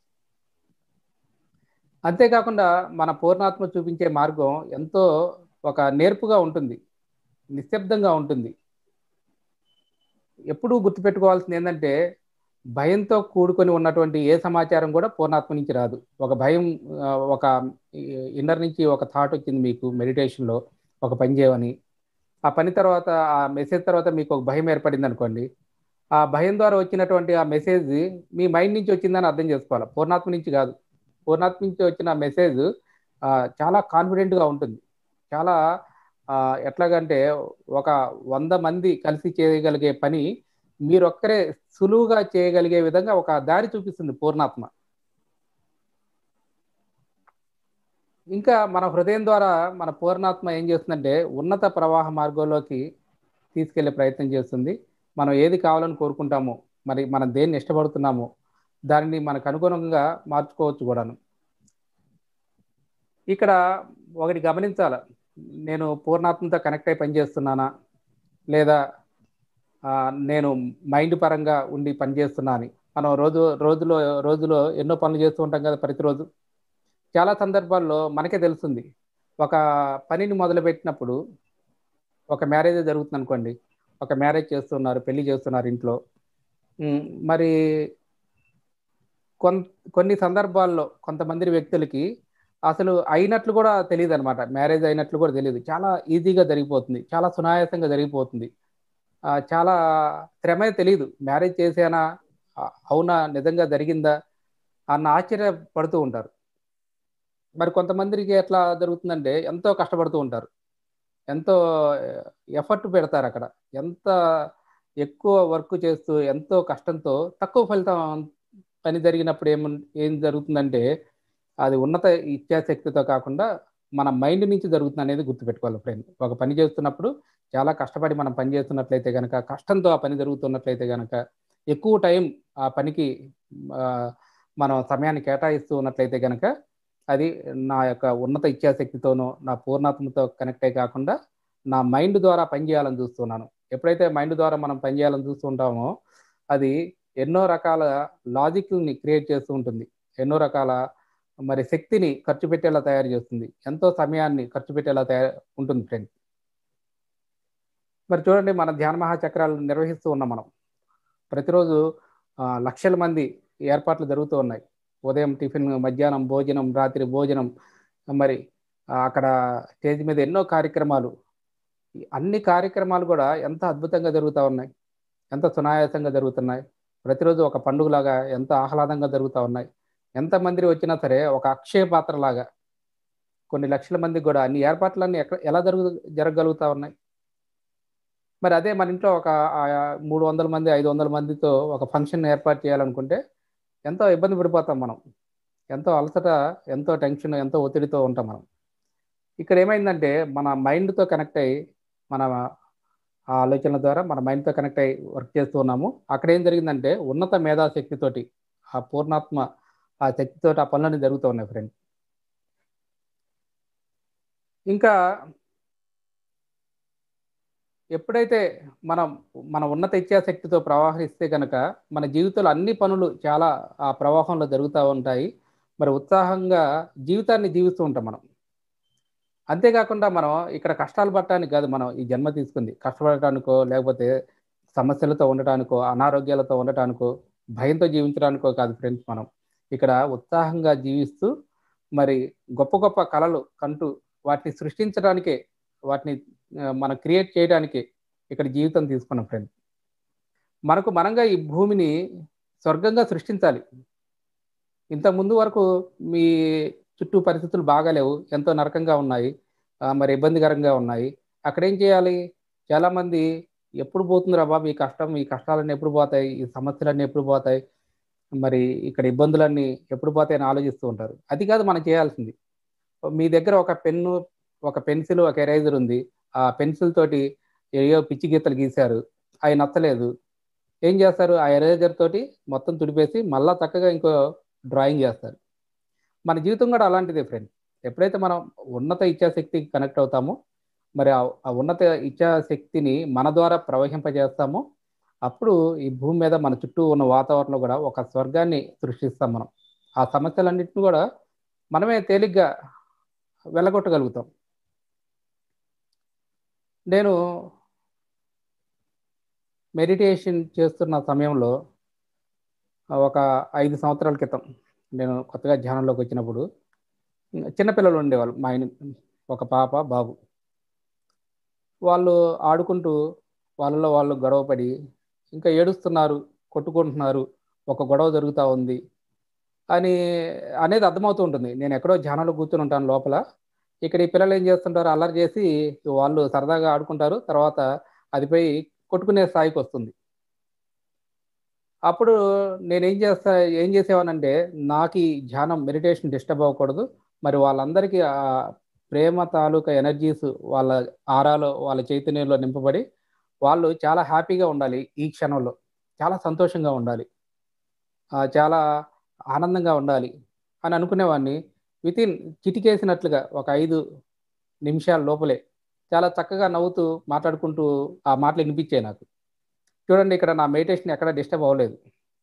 అంతేకాకుండా మన పూర్ణాత్మ చూపించే మార్గం ఎంతో ఒక నేర్పుగా ఉంటుంది నిశ్శబ్దంగా ఉంటుంది ఎప్పుడూ గుర్తుపెట్టుకోవాల్సింది ఏంటంటే భయంతో కూడుకొని ఉన్నటువంటి ఏ సమాచారం కూడా పూర్ణాత్మ నుంచి రాదు ఒక భయం ఒక ఇన్నర్ నుంచి ఒక థాట్ వచ్చింది మీకు మెడిటేషన్లో ఒక పని చేయమని ఆ పని తర్వాత ఆ మెసేజ్ తర్వాత మీకు ఒక భయం ఏర్పడింది అనుకోండి ఆ భయం ద్వారా వచ్చినటువంటి ఆ మెసేజ్ మీ మైండ్ నుంచి వచ్చిందని అర్థం చేసుకోవాలి పూర్ణాత్మ నుంచి కాదు పూర్ణాత్మ నుంచి వచ్చిన మెసేజ్ చాలా కాన్ఫిడెంట్గా ఉంటుంది చాలా ఎట్లాగంటే ఒక వంద మంది కలిసి చేయగలిగే పని మీరొక్కరే సులువుగా చేయగలిగే విధంగా ఒక దారి చూపిస్తుంది పూర్ణాత్మ ఇంకా మన హృదయం ద్వారా మన పూర్ణాత్మ ఏం చేస్తుందంటే ఉన్నత ప్రవాహ మార్గంలోకి తీసుకెళ్లే ప్రయత్నం చేస్తుంది మనం ఏది కావాలని కోరుకుంటామో మరి మనం దేన్ని ఇష్టపడుతున్నామో దానిని మనకు అనుగుణంగా మార్చుకోవచ్చు కూడాను ఇక్కడ ఒకటి గమనించాల నేను పూర్ణాత్మతో కనెక్ట్ అయి పనిచేస్తున్నానా లేదా నేను మైండ్ పరంగా ఉండి పనిచేస్తున్నా అని మనం రోజు రోజులో రోజులో ఎన్నో పనులు చేస్తూ ఉంటాం కదా ప్రతిరోజు చాలా సందర్భాల్లో మనకే తెలుస్తుంది ఒక పనిని మొదలుపెట్టినప్పుడు ఒక మ్యారేజ్ జరుగుతుంది అనుకోండి ఒక మ్యారేజ్ చేస్తున్నారు పెళ్లి చేస్తున్నారు ఇంట్లో మరి కొన్ కొన్ని సందర్భాల్లో కొంతమంది వ్యక్తులకి అసలు అయినట్లు కూడా తెలియదు అనమాట మ్యారేజ్ అయినట్లు కూడా తెలియదు చాలా ఈజీగా జరిగిపోతుంది చాలా సునాయాసంగా జరిగిపోతుంది చాలా శ్రమే తెలియదు మ్యారేజ్ చేసానా అవునా నిజంగా జరిగిందా అన్న ఆశ్చర్యపడుతూ ఉంటారు మరి కొంతమందికి ఎట్లా జరుగుతుందంటే ఎంతో కష్టపడుతూ ఉంటారు ఎంతో ఎఫర్ట్ పెడతారు అక్కడ ఎంత ఎక్కువ వర్క్ చేస్తూ ఎంతో కష్టంతో తక్కువ ఫలితం పని జరిగినప్పుడు ఏం ఏం జరుగుతుందంటే అది ఉన్నత ఇచ్ఛాశక్తితో కాకుండా మన మైండ్ నుంచి జరుగుతుంది అనేది గుర్తుపెట్టుకోవాలి ఫ్రెండ్ ఒక పని చేస్తున్నప్పుడు చాలా కష్టపడి మనం పని చేస్తున్నట్లయితే కనుక కష్టంతో ఆ పని జరుగుతున్నట్లయితే కనుక ఎక్కువ టైం ఆ పనికి మనం సమయాన్ని కేటాయిస్తూ ఉన్నట్లయితే కనుక అది నా యొక్క ఉన్నత ఇచ్ఛాశక్తితోనో నా పూర్ణాత్మతో కనెక్ట్ అయి కాకుండా నా మైండ్ ద్వారా పనిచేయాలని చూస్తున్నాను ఎప్పుడైతే మైండ్ ద్వారా మనం పనిచేయాలని చూస్తుంటామో అది ఎన్నో రకాల లాజిక్ని క్రియేట్ చేస్తూ ఉంటుంది ఎన్నో రకాల మరి శక్తిని ఖర్చు పెట్టేలా తయారు చేస్తుంది ఎంతో సమయాన్ని ఖర్చు పెట్టేలా తయారు ఉంటుంది ఫ్రెండ్ మరి చూడండి మన ధ్యాన మహాచక్రాలు నిర్వహిస్తూ ఉన్నాం మనం ప్రతిరోజు లక్షల మంది ఏర్పాట్లు జరుగుతూ ఉన్నాయి ఉదయం టిఫిన్ మధ్యాహ్నం భోజనం రాత్రి భోజనం మరి అక్కడ స్టేజ్ మీద ఎన్నో కార్యక్రమాలు అన్ని కార్యక్రమాలు కూడా ఎంత అద్భుతంగా జరుగుతూ ఉన్నాయి ఎంత సునాయాసంగా జరుగుతున్నాయి ప్రతిరోజు ఒక పండుగలాగా ఎంత ఆహ్లాదంగా జరుగుతూ ఉన్నాయి ఎంతమంది వచ్చినా సరే ఒక అక్షయ పాత్రలాగా కొన్ని లక్షల మందికి కూడా అన్ని ఏర్పాట్లన్నీ ఎక్కడ ఎలా జరుగు జరగగలుగుతూ ఉన్నాయి మరి అదే మన ఇంట్లో ఒక మూడు వందల మంది ఐదు వందల మందితో ఒక ఫంక్షన్ ఏర్పాటు చేయాలనుకుంటే ఎంతో ఇబ్బంది పడిపోతాం మనం ఎంతో అలసట ఎంతో టెన్షన్ ఎంతో ఒత్తిడితో ఉంటాం మనం ఇక్కడ ఏమైందంటే మన మైండ్తో కనెక్ట్ అయ్యి మన ఆ ఆలోచనల ద్వారా మన మైండ్తో కనెక్ట్ అయ్యి వర్క్ చేస్తూ ఉన్నాము అక్కడ ఏం జరిగిందంటే ఉన్నత మేధాశక్తితోటి ఆ పూర్ణాత్మ ఆ శక్తితోటి ఆ పనులన్నీ జరుగుతూ ఉన్నాయి ఫ్రెండ్ ఇంకా ఎప్పుడైతే మనం మన ఉన్నత ఇచ్ఛాశక్తితో ప్రవాహిస్తే కనుక మన జీవితంలో అన్ని పనులు చాలా ఆ ప్రవాహంలో జరుగుతూ ఉంటాయి మరి ఉత్సాహంగా జీవితాన్ని జీవిస్తూ ఉంటాం మనం అంతేకాకుండా మనం ఇక్కడ కష్టాలు పడటానికి కాదు మనం ఈ జన్మ తీసుకుంది కష్టపడటానికో లేకపోతే సమస్యలతో ఉండటానికో అనారోగ్యాలతో ఉండటానికో భయంతో జీవించడానికో కాదు ఫ్రెండ్స్ మనం ఇక్కడ ఉత్సాహంగా జీవిస్తూ మరి గొప్ప గొప్ప కళలు కంటూ వాటిని సృష్టించడానికే వాటిని మనం క్రియేట్ చేయడానికి ఇక్కడ జీవితం తీసుకున్నాం ఫ్రెండ్ మనకు మనంగా ఈ భూమిని స్వర్గంగా సృష్టించాలి ఇంత ముందు వరకు మీ చుట్టూ పరిస్థితులు బాగాలేవు ఎంతో నరకంగా ఉన్నాయి మరి ఇబ్బందికరంగా ఉన్నాయి అక్కడ ఏం చేయాలి చాలామంది ఎప్పుడు పోతుందిరా బాబు ఈ కష్టం ఈ కష్టాలన్నీ ఎప్పుడు పోతాయి ఈ సమస్యలన్నీ ఎప్పుడు పోతాయి మరి ఇక్కడ ఇబ్బందులన్నీ ఎప్పుడు పోతాయని ఆలోచిస్తూ ఉంటారు అది కాదు మనం చేయాల్సింది మీ దగ్గర ఒక పెన్ను ఒక పెన్సిల్ ఒక ఎరేజర్ ఉంది ఆ పెన్సిల్ తోటి ఏయో పిచ్చి గీతలు గీశారు అవి నచ్చలేదు ఏం చేస్తారు ఆ ఎరేజర్ తోటి మొత్తం తుడిపేసి మళ్ళా చక్కగా ఇంకో డ్రాయింగ్ చేస్తారు మన జీవితం కూడా అలాంటిదే ఫ్రెండ్ ఎప్పుడైతే మనం ఉన్నత ఇచ్ఛాశక్తికి కనెక్ట్ అవుతామో మరి ఆ ఉన్నత ఇచ్ఛాశక్తిని మన ద్వారా ప్రవహింపజేస్తామో అప్పుడు ఈ భూమి మీద మన చుట్టూ ఉన్న వాతావరణంలో కూడా ఒక స్వర్గాన్ని సృష్టిస్తాం మనం ఆ సమస్యలన్నింటినీ కూడా మనమే తేలిగ్గా వెళ్ళగొట్టగలుగుతాం నేను మెడిటేషన్ చేస్తున్న సమయంలో ఒక ఐదు సంవత్సరాల క్రితం నేను కొత్తగా ధ్యానంలోకి వచ్చినప్పుడు చిన్నపిల్లలు ఉండేవాళ్ళు మా ఆయన ఒక పాప బాబు వాళ్ళు ఆడుకుంటూ వాళ్ళలో వాళ్ళు గొడవపడి ఇంకా ఏడుస్తున్నారు కొట్టుకుంటున్నారు ఒక గొడవ జరుగుతూ ఉంది అని అనేది అర్థమవుతూ ఉంటుంది నేను ఎక్కడో ధ్యానంలో కూర్చొని ఉంటాను లోపల ఇక్కడ ఈ పిల్లలు ఏం చేస్తుంటారు అల్లరి చేసి వాళ్ళు సరదాగా ఆడుకుంటారు తర్వాత అది పోయి కొట్టుకునే స్థాయికి వస్తుంది అప్పుడు నేనేం చేస్తా ఏం చేసేవానంటే నాకు ఈ ధ్యానం మెడిటేషన్ డిస్టర్బ్ అవ్వకూడదు మరి వాళ్ళందరికీ ఆ ప్రేమ తాలూకా ఎనర్జీస్ వాళ్ళ ఆరాలో వాళ్ళ చైతన్యంలో నింపబడి వాళ్ళు చాలా హ్యాపీగా ఉండాలి ఈ క్షణంలో చాలా సంతోషంగా ఉండాలి చాలా ఆనందంగా ఉండాలి అని అనుకునేవాడిని వితిన్ చిటికేసినట్లుగా ఒక ఐదు నిమిషాల లోపలే చాలా చక్కగా నవ్వుతూ మాట్లాడుకుంటూ ఆ మాటలు వినిపించాయి నాకు చూడండి ఇక్కడ నా మెడిటేషన్ ఎక్కడ డిస్టర్బ్ అవ్వలేదు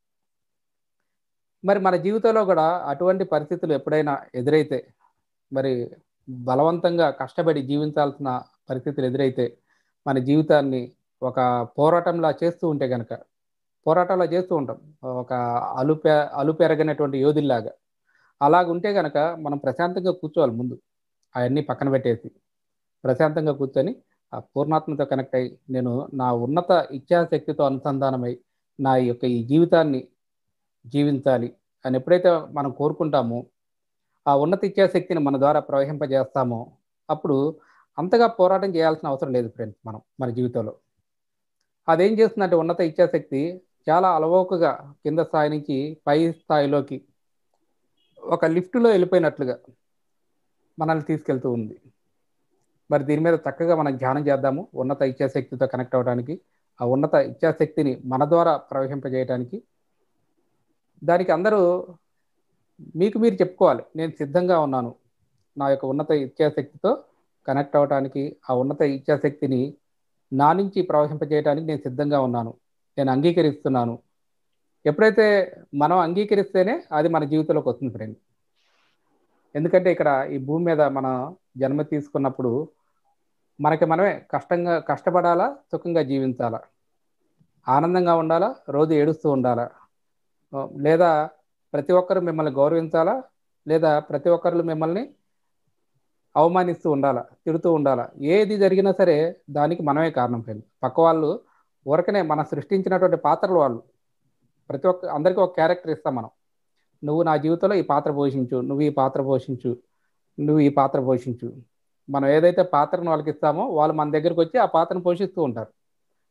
మరి మన జీవితంలో కూడా అటువంటి పరిస్థితులు ఎప్పుడైనా ఎదురైతే మరి బలవంతంగా కష్టపడి జీవించాల్సిన పరిస్థితులు ఎదురైతే మన జీవితాన్ని ఒక పోరాటంలా చేస్తూ ఉంటే కనుక పోరాటంలా చేస్తూ ఉంటాం ఒక అలుపె అలుపెరగనటువంటి యోధుల్లాగా అలాగ ఉంటే కనుక మనం ప్రశాంతంగా కూర్చోవాలి ముందు అవన్నీ పక్కన పెట్టేసి ప్రశాంతంగా కూర్చొని ఆ పూర్ణాత్మతో కనెక్ట్ అయ్యి నేను నా ఉన్నత ఇచ్ఛాశక్తితో అనుసంధానమై నా యొక్క ఈ జీవితాన్ని జీవించాలి అని ఎప్పుడైతే మనం కోరుకుంటామో ఆ ఉన్నత ఇచ్ఛాశక్తిని మన ద్వారా ప్రవహింపజేస్తామో అప్పుడు అంతగా పోరాటం చేయాల్సిన అవసరం లేదు ఫ్రెండ్స్ మనం మన జీవితంలో అదేం చేస్తుందంటే ఉన్నత ఇచ్ఛాశక్తి చాలా అలవోకగా కింద స్థాయి నుంచి పై స్థాయిలోకి ఒక లిఫ్ట్లో వెళ్ళిపోయినట్లుగా మనల్ని తీసుకెళ్తూ ఉంది మరి దీని మీద చక్కగా మనం ధ్యానం చేద్దాము ఉన్నత ఇచ్ఛాశక్తితో కనెక్ట్ అవ్వడానికి ఆ ఉన్నత ఇచ్ఛాశక్తిని మన ద్వారా ప్రవహింపజేయడానికి దానికి అందరూ మీకు మీరు చెప్పుకోవాలి నేను సిద్ధంగా ఉన్నాను నా యొక్క ఉన్నత ఇచ్ఛాశక్తితో కనెక్ట్ అవ్వడానికి ఆ ఉన్నత ఇచ్ఛాశక్తిని నా నుంచి ప్రవహింపజేయడానికి నేను సిద్ధంగా ఉన్నాను నేను అంగీకరిస్తున్నాను ఎప్పుడైతే మనం అంగీకరిస్తేనే అది మన జీవితంలోకి వస్తుంది ఫ్రెండ్ ఎందుకంటే ఇక్కడ ఈ భూమి మీద మన జన్మ తీసుకున్నప్పుడు మనకి మనమే కష్టంగా కష్టపడాలా సుఖంగా జీవించాలా ఆనందంగా ఉండాలా రోజు ఏడుస్తూ ఉండాలా లేదా ప్రతి ఒక్కరు మిమ్మల్ని గౌరవించాలా లేదా ప్రతి ఒక్కరు మిమ్మల్ని అవమానిస్తూ ఉండాలా తిడుతూ ఉండాలా ఏది జరిగినా సరే దానికి మనమే కారణం ఫ్రెండ్ పక్క వాళ్ళు ఊరకనే మనం సృష్టించినటువంటి పాత్రలు వాళ్ళు ప్రతి ఒక్క అందరికీ ఒక క్యారెక్టర్ ఇస్తాం మనం నువ్వు నా జీవితంలో ఈ పాత్ర పోషించు నువ్వు ఈ పాత్ర పోషించు నువ్వు ఈ పాత్ర పోషించు మనం ఏదైతే పాత్రను వాళ్ళకి ఇస్తామో వాళ్ళు మన దగ్గరికి వచ్చి ఆ పాత్రను పోషిస్తూ ఉంటారు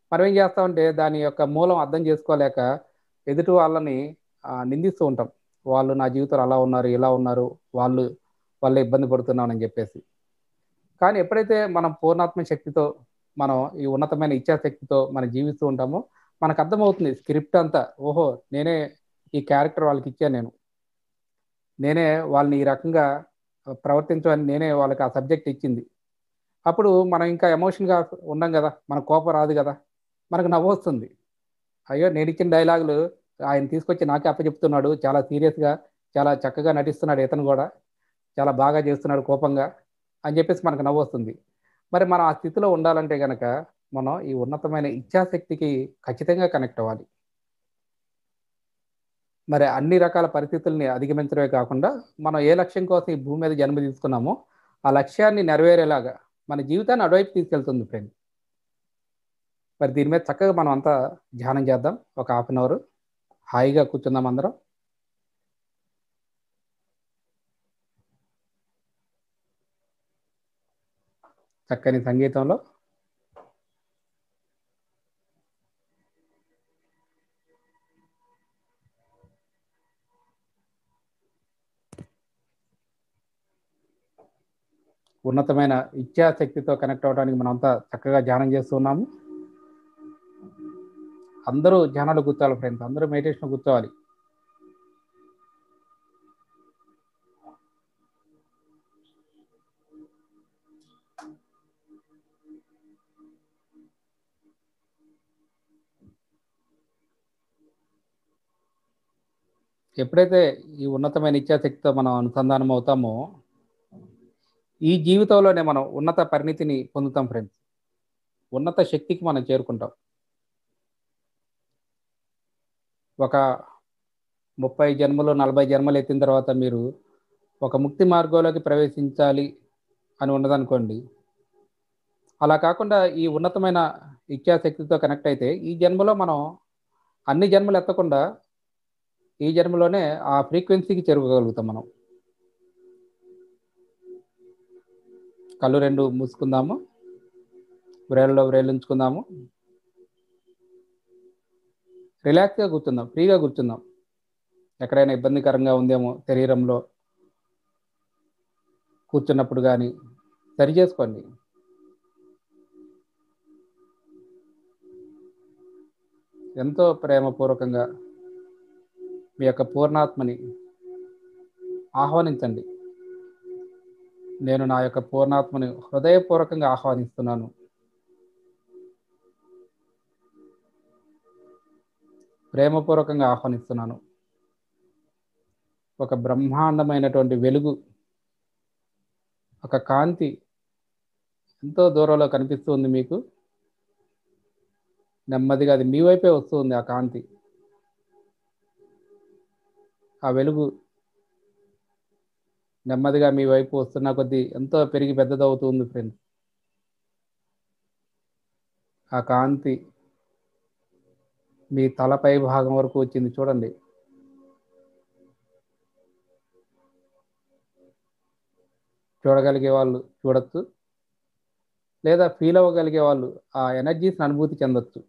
మనం ఏం చేస్తామంటే దాని యొక్క మూలం అర్థం చేసుకోలేక ఎదుటి వాళ్ళని ఆ, నిందిస్తూ ఉంటాం వాళ్ళు నా జీవితంలో అలా ఉన్నారు ఇలా ఉన్నారు వాళ్ళు వాళ్ళ ఇబ్బంది పడుతున్నామని చెప్పేసి కానీ ఎప్పుడైతే మనం పూర్ణాత్మ శక్తితో మనం ఈ ఉన్నతమైన ఇచ్ఛాశక్తితో మనం జీవిస్తూ ఉంటామో మనకు అర్థమవుతుంది స్క్రిప్ట్ అంతా ఓహో నేనే ఈ క్యారెక్టర్ వాళ్ళకి ఇచ్చాను నేను నేనే వాళ్ళని ఈ రకంగా ప్రవర్తించమని నేనే వాళ్ళకి ఆ సబ్జెక్ట్ ఇచ్చింది అప్పుడు మనం ఇంకా ఎమోషన్గా ఉండం కదా మన కోపం రాదు కదా మనకు నవ్వు వస్తుంది అయ్యో నేను ఇచ్చిన డైలాగులు ఆయన తీసుకొచ్చి నాకే అప్పచెప్తున్నాడు చాలా సీరియస్గా చాలా చక్కగా నటిస్తున్నాడు ఇతను కూడా చాలా బాగా చేస్తున్నాడు కోపంగా అని చెప్పేసి మనకు నవ్వు వస్తుంది మరి మనం ఆ స్థితిలో ఉండాలంటే కనుక మనం ఈ ఉన్నతమైన ఇచ్ఛాశక్తికి ఖచ్చితంగా కనెక్ట్ అవ్వాలి మరి అన్ని రకాల పరిస్థితుల్ని అధిగమించడమే కాకుండా మనం ఏ లక్ష్యం కోసం ఈ భూమి మీద జన్మ తీసుకున్నామో ఆ లక్ష్యాన్ని నెరవేరేలాగా మన జీవితాన్ని అటువైపు తీసుకెళ్తుంది ఫ్రెండ్ మరి దీని మీద చక్కగా మనం అంతా ధ్యానం చేద్దాం ఒక హాఫ్ అన్ అవర్ హాయిగా కూర్చుందాం అందరం చక్కని సంగీతంలో ఉన్నతమైన ఇచ్ఛాశక్తితో కనెక్ట్ అవ్వడానికి మనం అంతా చక్కగా ధ్యానం చేస్తున్నాము అందరూ ధ్యానాలు కూర్చోవాలి ఫ్రెండ్స్ అందరూ మెడిటేషన్ కూర్చోవాలి ఎప్పుడైతే ఈ ఉన్నతమైన ఇచ్ఛాశక్తితో మనం అనుసంధానం అవుతామో ఈ జీవితంలోనే మనం ఉన్నత పరిణితిని పొందుతాం ఫ్రెండ్స్ ఉన్నత శక్తికి మనం చేరుకుంటాం ఒక ముప్పై జన్మలు నలభై జన్మలు ఎత్తిన తర్వాత మీరు ఒక ముక్తి మార్గంలోకి ప్రవేశించాలి అని ఉన్నదనుకోండి అలా కాకుండా ఈ ఉన్నతమైన ఇచ్ఛాశక్తితో కనెక్ట్ అయితే ఈ జన్మలో మనం అన్ని జన్మలు ఎత్తకుండా ఈ జన్మలోనే ఆ ఫ్రీక్వెన్సీకి చేరుకోగలుగుతాం మనం కళ్ళు రెండు మూసుకుందాము వ్రేళ్ళలో వ్రేళ్ళు ఉంచుకుందాము రిలాక్స్గా కూర్చుందాం ఫ్రీగా కూర్చుందాం ఎక్కడైనా ఇబ్బందికరంగా ఉందేమో శరీరంలో కూర్చున్నప్పుడు కానీ సరి చేసుకోండి ఎంతో ప్రేమపూర్వకంగా మీ యొక్క పూర్ణాత్మని ఆహ్వానించండి నేను నా యొక్క పూర్ణాత్మని హృదయపూర్వకంగా ఆహ్వానిస్తున్నాను ప్రేమపూర్వకంగా ఆహ్వానిస్తున్నాను ఒక బ్రహ్మాండమైనటువంటి వెలుగు ఒక కాంతి ఎంతో దూరంలో కనిపిస్తుంది మీకు నెమ్మదిగా అది మీ వైపే వస్తుంది ఆ కాంతి ఆ వెలుగు నెమ్మదిగా మీ వైపు వస్తున్న కొద్దీ ఎంతో పెరిగి పెద్దదవుతుంది ఫ్రెండ్స్ ఆ కాంతి మీ తలపై భాగం వరకు వచ్చింది చూడండి చూడగలిగే వాళ్ళు చూడొచ్చు లేదా ఫీల్ అవ్వగలిగే వాళ్ళు ఆ ఎనర్జీస్ని అనుభూతి చెందొచ్చు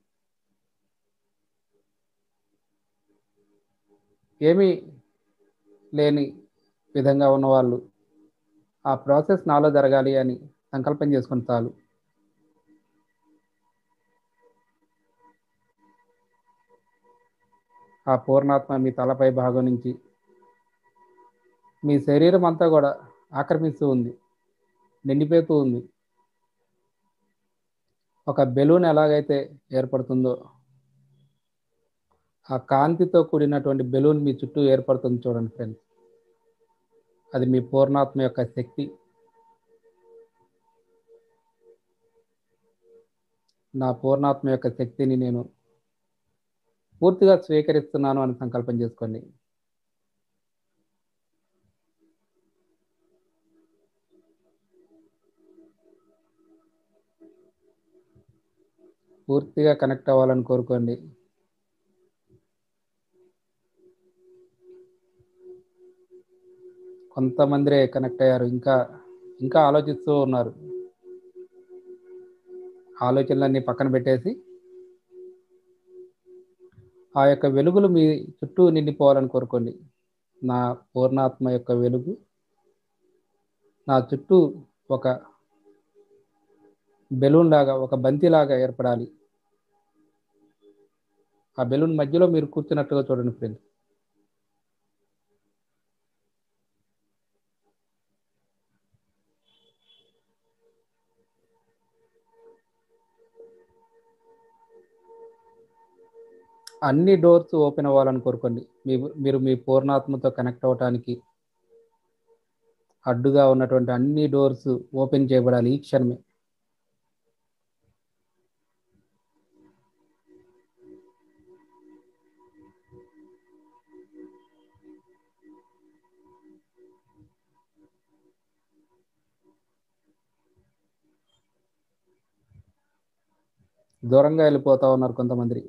ఏమీ లేని విధంగా ఉన్నవాళ్ళు ఆ ప్రాసెస్ నాలో జరగాలి అని సంకల్పం చేసుకుని చాలు ఆ పూర్ణాత్మ మీ తలపై భాగం నుంచి మీ శరీరం అంతా కూడా ఆక్రమిస్తూ ఉంది నిండిపోతూ ఉంది ఒక బెలూన్ ఎలాగైతే ఏర్పడుతుందో ఆ కాంతితో కూడినటువంటి బెలూన్ మీ చుట్టూ ఏర్పడుతుంది చూడండి ఫ్రెండ్స్ అది మీ పూర్ణాత్మ యొక్క శక్తి నా పూర్ణాత్మ యొక్క శక్తిని నేను పూర్తిగా స్వీకరిస్తున్నాను అని సంకల్పం చేసుకోండి పూర్తిగా కనెక్ట్ అవ్వాలని కోరుకోండి కొంతమందిరే కనెక్ట్ అయ్యారు ఇంకా ఇంకా ఆలోచిస్తూ ఉన్నారు ఆలోచనలన్నీ పక్కన పెట్టేసి ఆ యొక్క వెలుగులు మీ చుట్టూ నిండిపోవాలని కోరుకోండి నా పూర్ణాత్మ యొక్క వెలుగు నా చుట్టూ ఒక బెలూన్ లాగా ఒక బంతి లాగా ఏర్పడాలి ఆ బెలూన్ మధ్యలో మీరు కూర్చున్నట్టుగా చూడండి ఫ్రెండ్స్ అన్ని డోర్స్ ఓపెన్ అవ్వాలని కోరుకోండి మీ మీరు మీ పూర్ణాత్మతో కనెక్ట్ అవ్వటానికి అడ్డుగా ఉన్నటువంటి అన్ని డోర్స్ ఓపెన్ చేయబడాలి ఈ క్షణమే దూరంగా వెళ్ళిపోతా ఉన్నారు కొంతమంది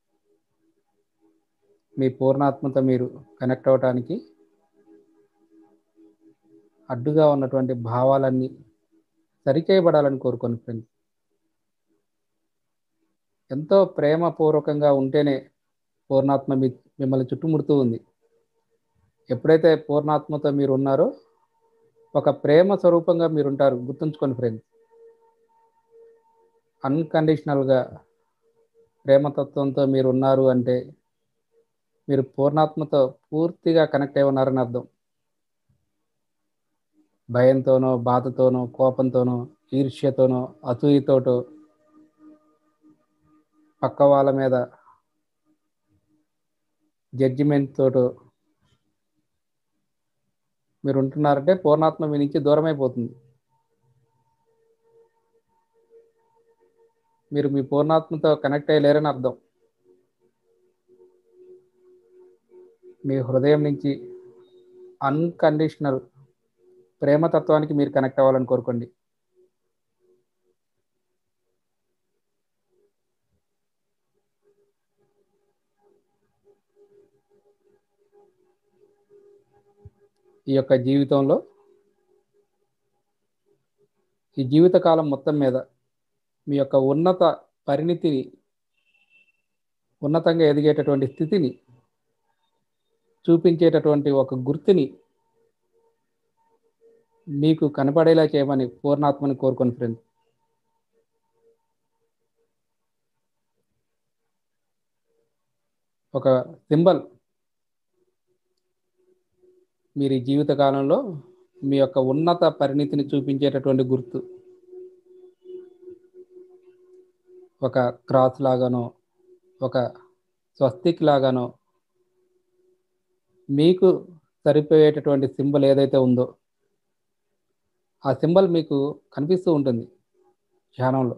మీ పూర్ణాత్మతో మీరు కనెక్ట్ అవ్వటానికి అడ్డుగా ఉన్నటువంటి భావాలన్నీ సరిచేయబడాలని కోరుకోండి ఫ్రెండ్స్ ఎంతో ప్రేమపూర్వకంగా ఉంటేనే పూర్ణాత్మ మీ మిమ్మల్ని చుట్టుముడుతూ ఉంది ఎప్పుడైతే పూర్ణాత్మతో మీరు ఉన్నారో ఒక ప్రేమ స్వరూపంగా మీరు ఉంటారు గుర్తుంచుకోండి ఫ్రెండ్స్ అన్కండిషనల్గా ప్రేమతత్వంతో మీరు ఉన్నారు అంటే మీరు పూర్ణాత్మతో పూర్తిగా కనెక్ట్ అయి ఉన్నారని అర్థం భయంతోనో బాధతోనో కోపంతోనో ఈర్ష్యతోనో అసూయతోటో పక్క వాళ్ళ మీద జడ్జిమెంట్ తోటో మీరు ఉంటున్నారంటే పూర్ణాత్మ మీ నుంచి దూరం అయిపోతుంది మీరు మీ పూర్ణాత్మతో కనెక్ట్ అయ్యలేరని అర్థం మీ హృదయం నుంచి అన్కండిషనల్ ప్రేమతత్వానికి మీరు కనెక్ట్ అవ్వాలని కోరుకోండి ఈ యొక్క జీవితంలో ఈ జీవితకాలం మొత్తం మీద మీ యొక్క ఉన్నత పరిణితిని ఉన్నతంగా ఎదిగేటటువంటి స్థితిని చూపించేటటువంటి ఒక గుర్తుని మీకు కనపడేలా చేయమని పూర్ణాత్మని కోరుకొని ఫ్రెండ్స్ ఒక సింబల్ మీరు ఈ జీవిత కాలంలో మీ యొక్క ఉన్నత పరిణితిని చూపించేటటువంటి గుర్తు ఒక క్రాస్ లాగానో ఒక స్వస్తిక్ లాగానో మీకు సరిపోయేటటువంటి సింబల్ ఏదైతే ఉందో ఆ సింబల్ మీకు కనిపిస్తూ ఉంటుంది ధ్యానంలో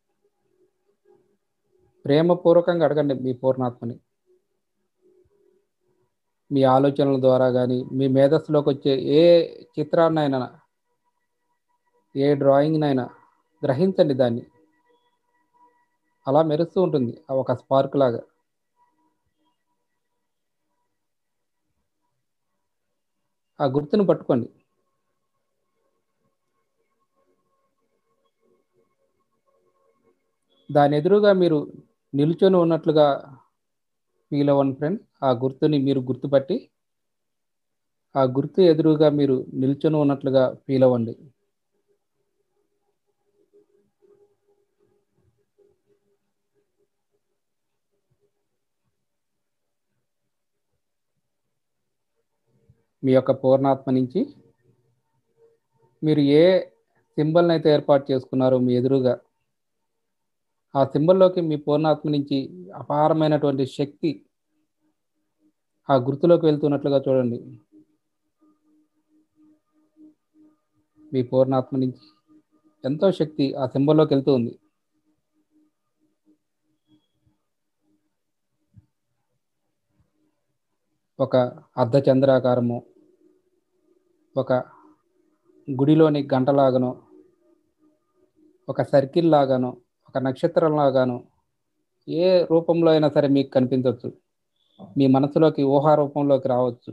ప్రేమపూర్వకంగా అడగండి మీ పూర్ణాత్మని మీ ఆలోచనల ద్వారా కానీ మీ మేధస్సులోకి వచ్చే ఏ చిత్రాన్నైనా ఏ డ్రాయింగ్నైనా గ్రహించండి దాన్ని అలా మెరుస్తూ ఉంటుంది ఒక స్పార్క్ లాగా ఆ గుర్తును పట్టుకోండి దాని ఎదురుగా మీరు నిల్చొని ఉన్నట్లుగా ఫీల్ అవ్వండి ఫ్రెండ్ ఆ గుర్తుని మీరు గుర్తుపట్టి ఆ గుర్తు ఎదురుగా మీరు నిల్చొని ఉన్నట్లుగా ఫీల్ అవ్వండి మీ యొక్క పూర్ణాత్మ నుంచి మీరు ఏ సింబల్ని అయితే ఏర్పాటు చేసుకున్నారో మీ ఎదురుగా ఆ సింబల్లోకి మీ పూర్ణాత్మ నుంచి అపారమైనటువంటి శక్తి ఆ గుర్తులోకి వెళ్తున్నట్లుగా చూడండి మీ పూర్ణాత్మ నుంచి ఎంతో శక్తి ఆ సింబల్లోకి వెళ్తూ ఉంది ఒక అర్ధచంద్రాకారము ఒక గుడిలోని గంటలాగానో ఒక సర్కిల్ లాగానో ఒక నక్షత్రం లాగానో ఏ రూపంలో అయినా సరే మీకు కనిపించవచ్చు మీ మనసులోకి ఊహా రూపంలోకి రావచ్చు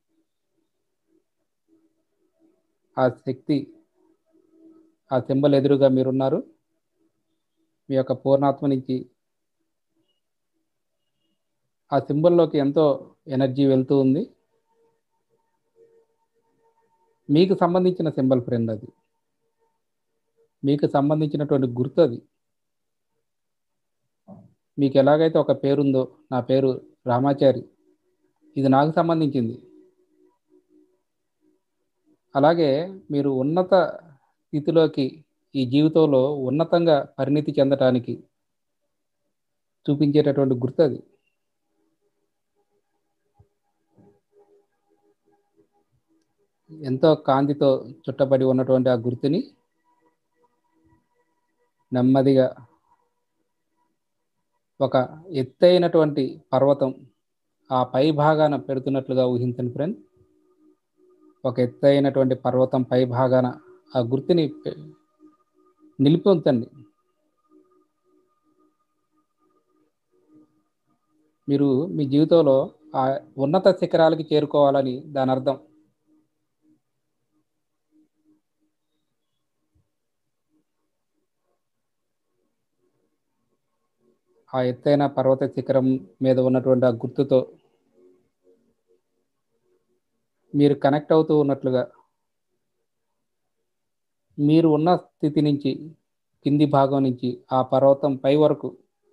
ఆ శక్తి ఆ సింబల్ ఎదురుగా మీరున్నారు మీ యొక్క పూర్ణాత్మ నుంచి ఆ సింబల్లోకి ఎంతో ఎనర్జీ వెళ్తూ ఉంది మీకు సంబంధించిన సింబల్ ఫ్రెండ్ అది మీకు సంబంధించినటువంటి గుర్తు అది మీకు ఎలాగైతే ఒక పేరుందో నా పేరు రామాచారి ఇది నాకు సంబంధించింది అలాగే మీరు ఉన్నత స్థితిలోకి ఈ జీవితంలో ఉన్నతంగా పరిణితి చెందటానికి చూపించేటటువంటి గుర్తు అది ఎంతో కాంతితో చుట్టబడి ఉన్నటువంటి ఆ గుర్తుని నెమ్మదిగా ఒక ఎత్తైనటువంటి పర్వతం ఆ పై భాగాన పెడుతున్నట్లుగా ఊహించండి ఫ్రెండ్ ఒక ఎత్తైనటువంటి పర్వతం పై భాగాన ఆ గుర్తుని నిలిపి ఉంచండి మీరు మీ జీవితంలో ఆ ఉన్నత శిఖరాలకి చేరుకోవాలని దాని అర్థం ఆ ఎత్తైన పర్వత శిఖరం మీద ఉన్నటువంటి ఆ గుర్తుతో మీరు కనెక్ట్ అవుతూ ఉన్నట్లుగా మీరు ఉన్న స్థితి నుంచి కింది భాగం నుంచి ఆ పర్వతం పై వరకు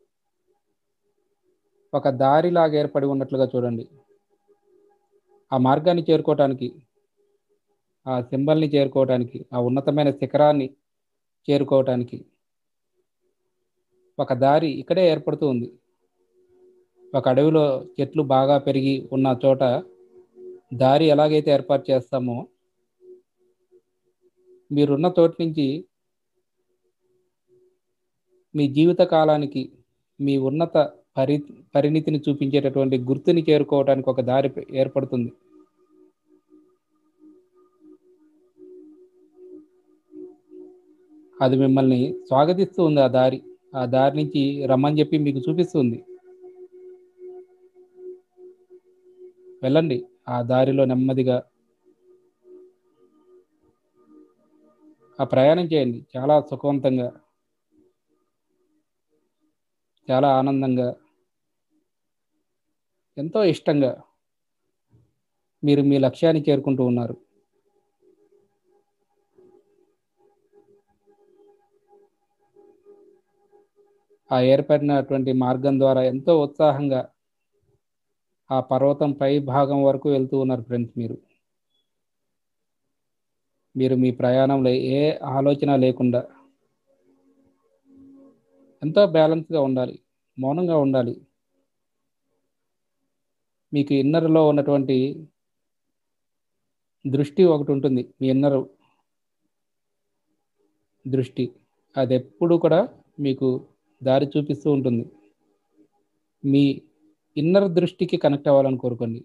ఒక దారిలాగా ఏర్పడి ఉన్నట్లుగా చూడండి ఆ మార్గాన్ని చేరుకోవటానికి ఆ సింబల్ని చేరుకోవటానికి ఆ ఉన్నతమైన శిఖరాన్ని చేరుకోవటానికి ఒక దారి ఇక్కడే ఏర్పడుతూ ఉంది ఒక అడవిలో చెట్లు బాగా పెరిగి ఉన్న చోట దారి ఎలాగైతే ఏర్పాటు చేస్తామో మీరున్న చోటు నుంచి మీ జీవిత కాలానికి మీ ఉన్నత పరి పరిణితిని చూపించేటటువంటి గుర్తుని చేరుకోవడానికి ఒక దారి ఏర్పడుతుంది అది మిమ్మల్ని స్వాగతిస్తూ ఉంది ఆ దారి ఆ దారి నుంచి రమ్మని చెప్పి మీకు చూపిస్తుంది వెళ్ళండి ఆ దారిలో నెమ్మదిగా ఆ ప్రయాణం చేయండి చాలా సుఖవంతంగా చాలా ఆనందంగా ఎంతో ఇష్టంగా మీరు మీ లక్ష్యాన్ని చేరుకుంటూ ఉన్నారు ఆ ఏర్పడినటువంటి మార్గం ద్వారా ఎంతో ఉత్సాహంగా ఆ పర్వతం పై భాగం వరకు వెళ్తూ ఉన్నారు ఫ్రెండ్స్ మీరు మీరు మీ ప్రయాణంలో ఏ ఆలోచన లేకుండా ఎంతో బ్యాలెన్స్గా ఉండాలి మౌనంగా ఉండాలి మీకు ఇన్నర్లో ఉన్నటువంటి దృష్టి ఒకటి ఉంటుంది మీ ఇన్నర్ దృష్టి అది ఎప్పుడు కూడా మీకు దారి చూపిస్తూ ఉంటుంది మీ ఇన్నర్ దృష్టికి కనెక్ట్ అవ్వాలని కోరుకోండి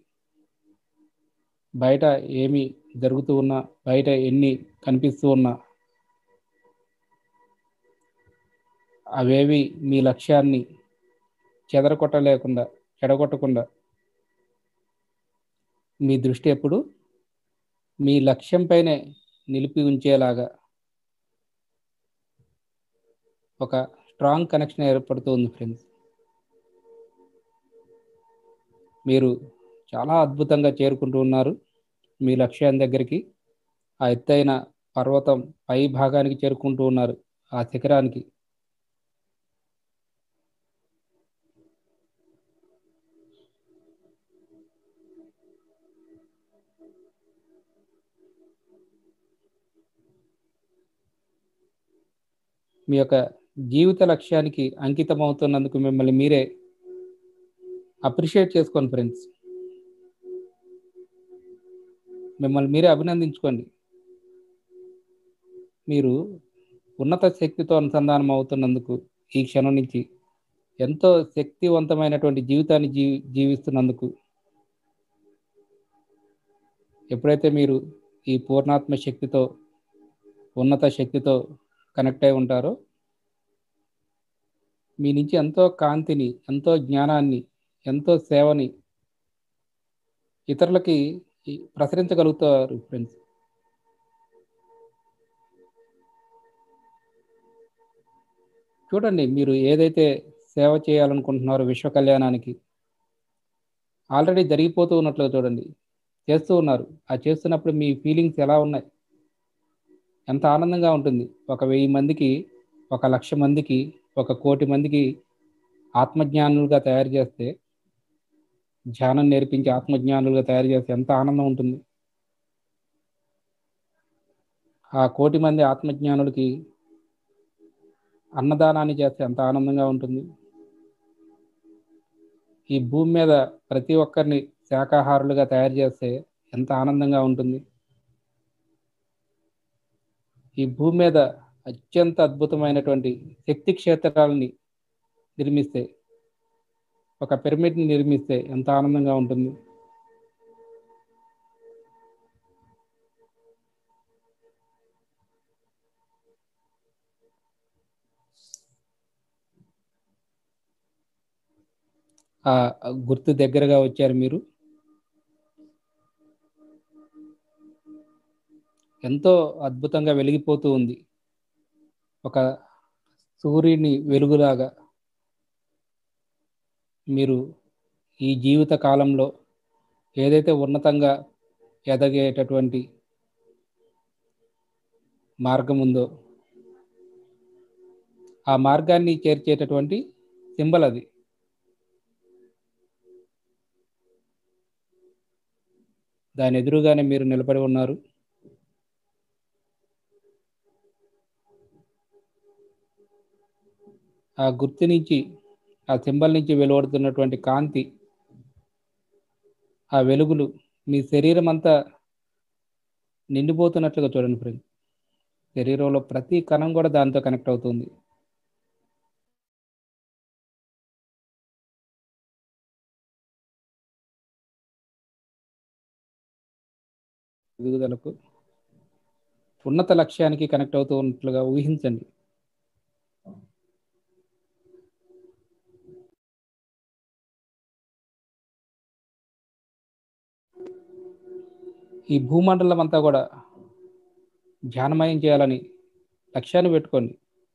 బయట ఏమి జరుగుతూ ఉన్నా బయట ఎన్ని కనిపిస్తూ ఉన్నా అవేవి మీ లక్ష్యాన్ని చెదరగొట్టలేకుండా చెడగొట్టకుండా మీ దృష్టి ఎప్పుడు మీ లక్ష్యంపైనే నిలిపి ఉంచేలాగా ఒక స్ట్రాంగ్ కనెక్షన్ ఏర్పడుతూ ఉంది ఫ్రెండ్స్ మీరు చాలా అద్భుతంగా చేరుకుంటూ ఉన్నారు మీ లక్ష్యం దగ్గరికి ఆ ఎత్తైన పర్వతం పై భాగానికి చేరుకుంటూ ఉన్నారు ఆ శిఖరానికి మీ యొక్క జీవిత లక్ష్యానికి అంకితం అవుతున్నందుకు మిమ్మల్ని మీరే అప్రిషియేట్ చేసుకోండి ఫ్రెండ్స్ మిమ్మల్ని మీరే అభినందించుకోండి మీరు ఉన్నత శక్తితో అనుసంధానం అవుతున్నందుకు ఈ క్షణం నుంచి ఎంతో శక్తివంతమైనటువంటి జీవితాన్ని జీవి జీవిస్తున్నందుకు ఎప్పుడైతే మీరు ఈ పూర్ణాత్మ శక్తితో ఉన్నత శక్తితో కనెక్ట్ అయి ఉంటారో మీ నుంచి ఎంతో కాంతిని ఎంతో జ్ఞానాన్ని ఎంతో సేవని ఇతరులకి ప్రసరించగలుగుతారు ఫ్రెండ్స్ చూడండి మీరు ఏదైతే సేవ చేయాలనుకుంటున్నారో విశ్వ కళ్యాణానికి ఆల్రెడీ జరిగిపోతూ ఉన్నట్లుగా చూడండి చేస్తూ ఉన్నారు ఆ చేస్తున్నప్పుడు మీ ఫీలింగ్స్ ఎలా ఉన్నాయి ఎంత ఆనందంగా ఉంటుంది ఒక వెయ్యి మందికి ఒక లక్ష మందికి ఒక కోటి మందికి ఆత్మజ్ఞానులుగా తయారు చేస్తే ధ్యానం నేర్పించి ఆత్మజ్ఞానులుగా తయారు చేస్తే ఎంత ఆనందం ఉంటుంది ఆ కోటి మంది ఆత్మజ్ఞానులకి అన్నదానాన్ని చేస్తే ఎంత ఆనందంగా ఉంటుంది ఈ భూమి మీద ప్రతి ఒక్కరిని శాకాహారులుగా తయారు చేస్తే ఎంత ఆనందంగా ఉంటుంది ఈ భూమి మీద అత్యంత అద్భుతమైనటువంటి శక్తి క్షేత్రాలని నిర్మిస్తే ఒక పిరమిడ్ని నిర్మిస్తే ఎంత ఆనందంగా ఉంటుంది ఆ గుర్తు దగ్గరగా వచ్చారు మీరు ఎంతో అద్భుతంగా వెలిగిపోతూ ఉంది ఒక సూర్యుని వెలుగులాగా మీరు ఈ జీవిత కాలంలో ఏదైతే ఉన్నతంగా ఎదగేటటువంటి మార్గం ఉందో ఆ మార్గాన్ని చేర్చేటటువంటి సింబల్ అది దాని ఎదురుగానే మీరు నిలబడి ఉన్నారు ఆ గుర్తు నుంచి ఆ సింబల్ నుంచి వెలువడుతున్నటువంటి కాంతి ఆ వెలుగులు మీ శరీరం అంతా నిండిపోతున్నట్లుగా చూడండి ఫ్రెండ్ శరీరంలో ప్రతి కణం కూడా దాంతో కనెక్ట్ అవుతుంది ఎదుగుదలకు ఉన్నత లక్ష్యానికి కనెక్ట్ అవుతూ ఉన్నట్లుగా ఊహించండి ఈ భూమండలం అంతా కూడా ధ్యానమయం చేయాలని లక్ష్యాన్ని పెట్టుకోండి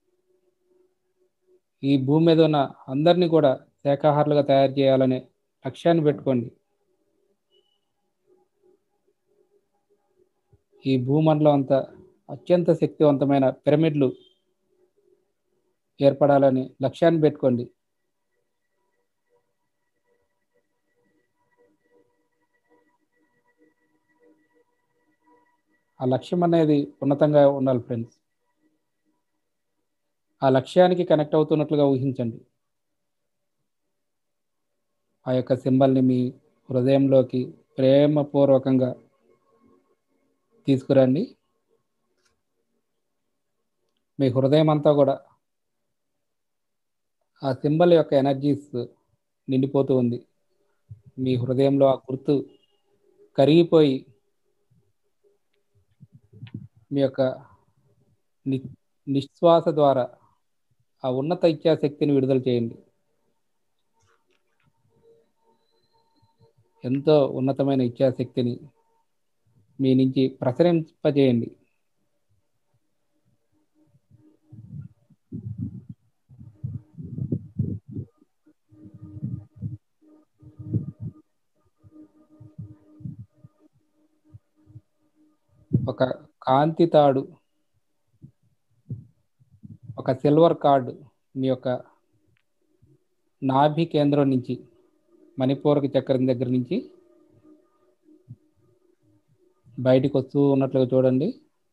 ఈ భూమి మీద ఉన్న అందరినీ కూడా శాఖాహారులుగా తయారు చేయాలనే లక్ష్యాన్ని పెట్టుకోండి ఈ భూమండలం అంతా అత్యంత శక్తివంతమైన పిరమిడ్లు ఏర్పడాలని లక్ష్యాన్ని పెట్టుకోండి ఆ లక్ష్యం అనేది ఉన్నతంగా ఉండాలి ఫ్రెండ్స్ ఆ లక్ష్యానికి కనెక్ట్ అవుతున్నట్లుగా ఊహించండి ఆ యొక్క సింబల్ని మీ హృదయంలోకి ప్రేమపూర్వకంగా తీసుకురండి మీ హృదయం అంతా కూడా ఆ సింబల్ యొక్క ఎనర్జీస్ నిండిపోతూ ఉంది మీ హృదయంలో ఆ గుర్తు కరిగిపోయి మీ యొక్క ని నిశ్వాస ద్వారా ఆ ఉన్నత ఇచ్ఛాశక్తిని విడుదల చేయండి ఎంతో ఉన్నతమైన ఇచ్ఛాశక్తిని మీ నుంచి ప్రసరింపజేయండి ఒక కాంతి తాడు ఒక సిల్వర్ కార్డు మీ యొక్క నాభి కేంద్రం నుంచి మణిపూరక చక్రం దగ్గర నుంచి బయటికి వస్తూ ఉన్నట్లుగా చూడండి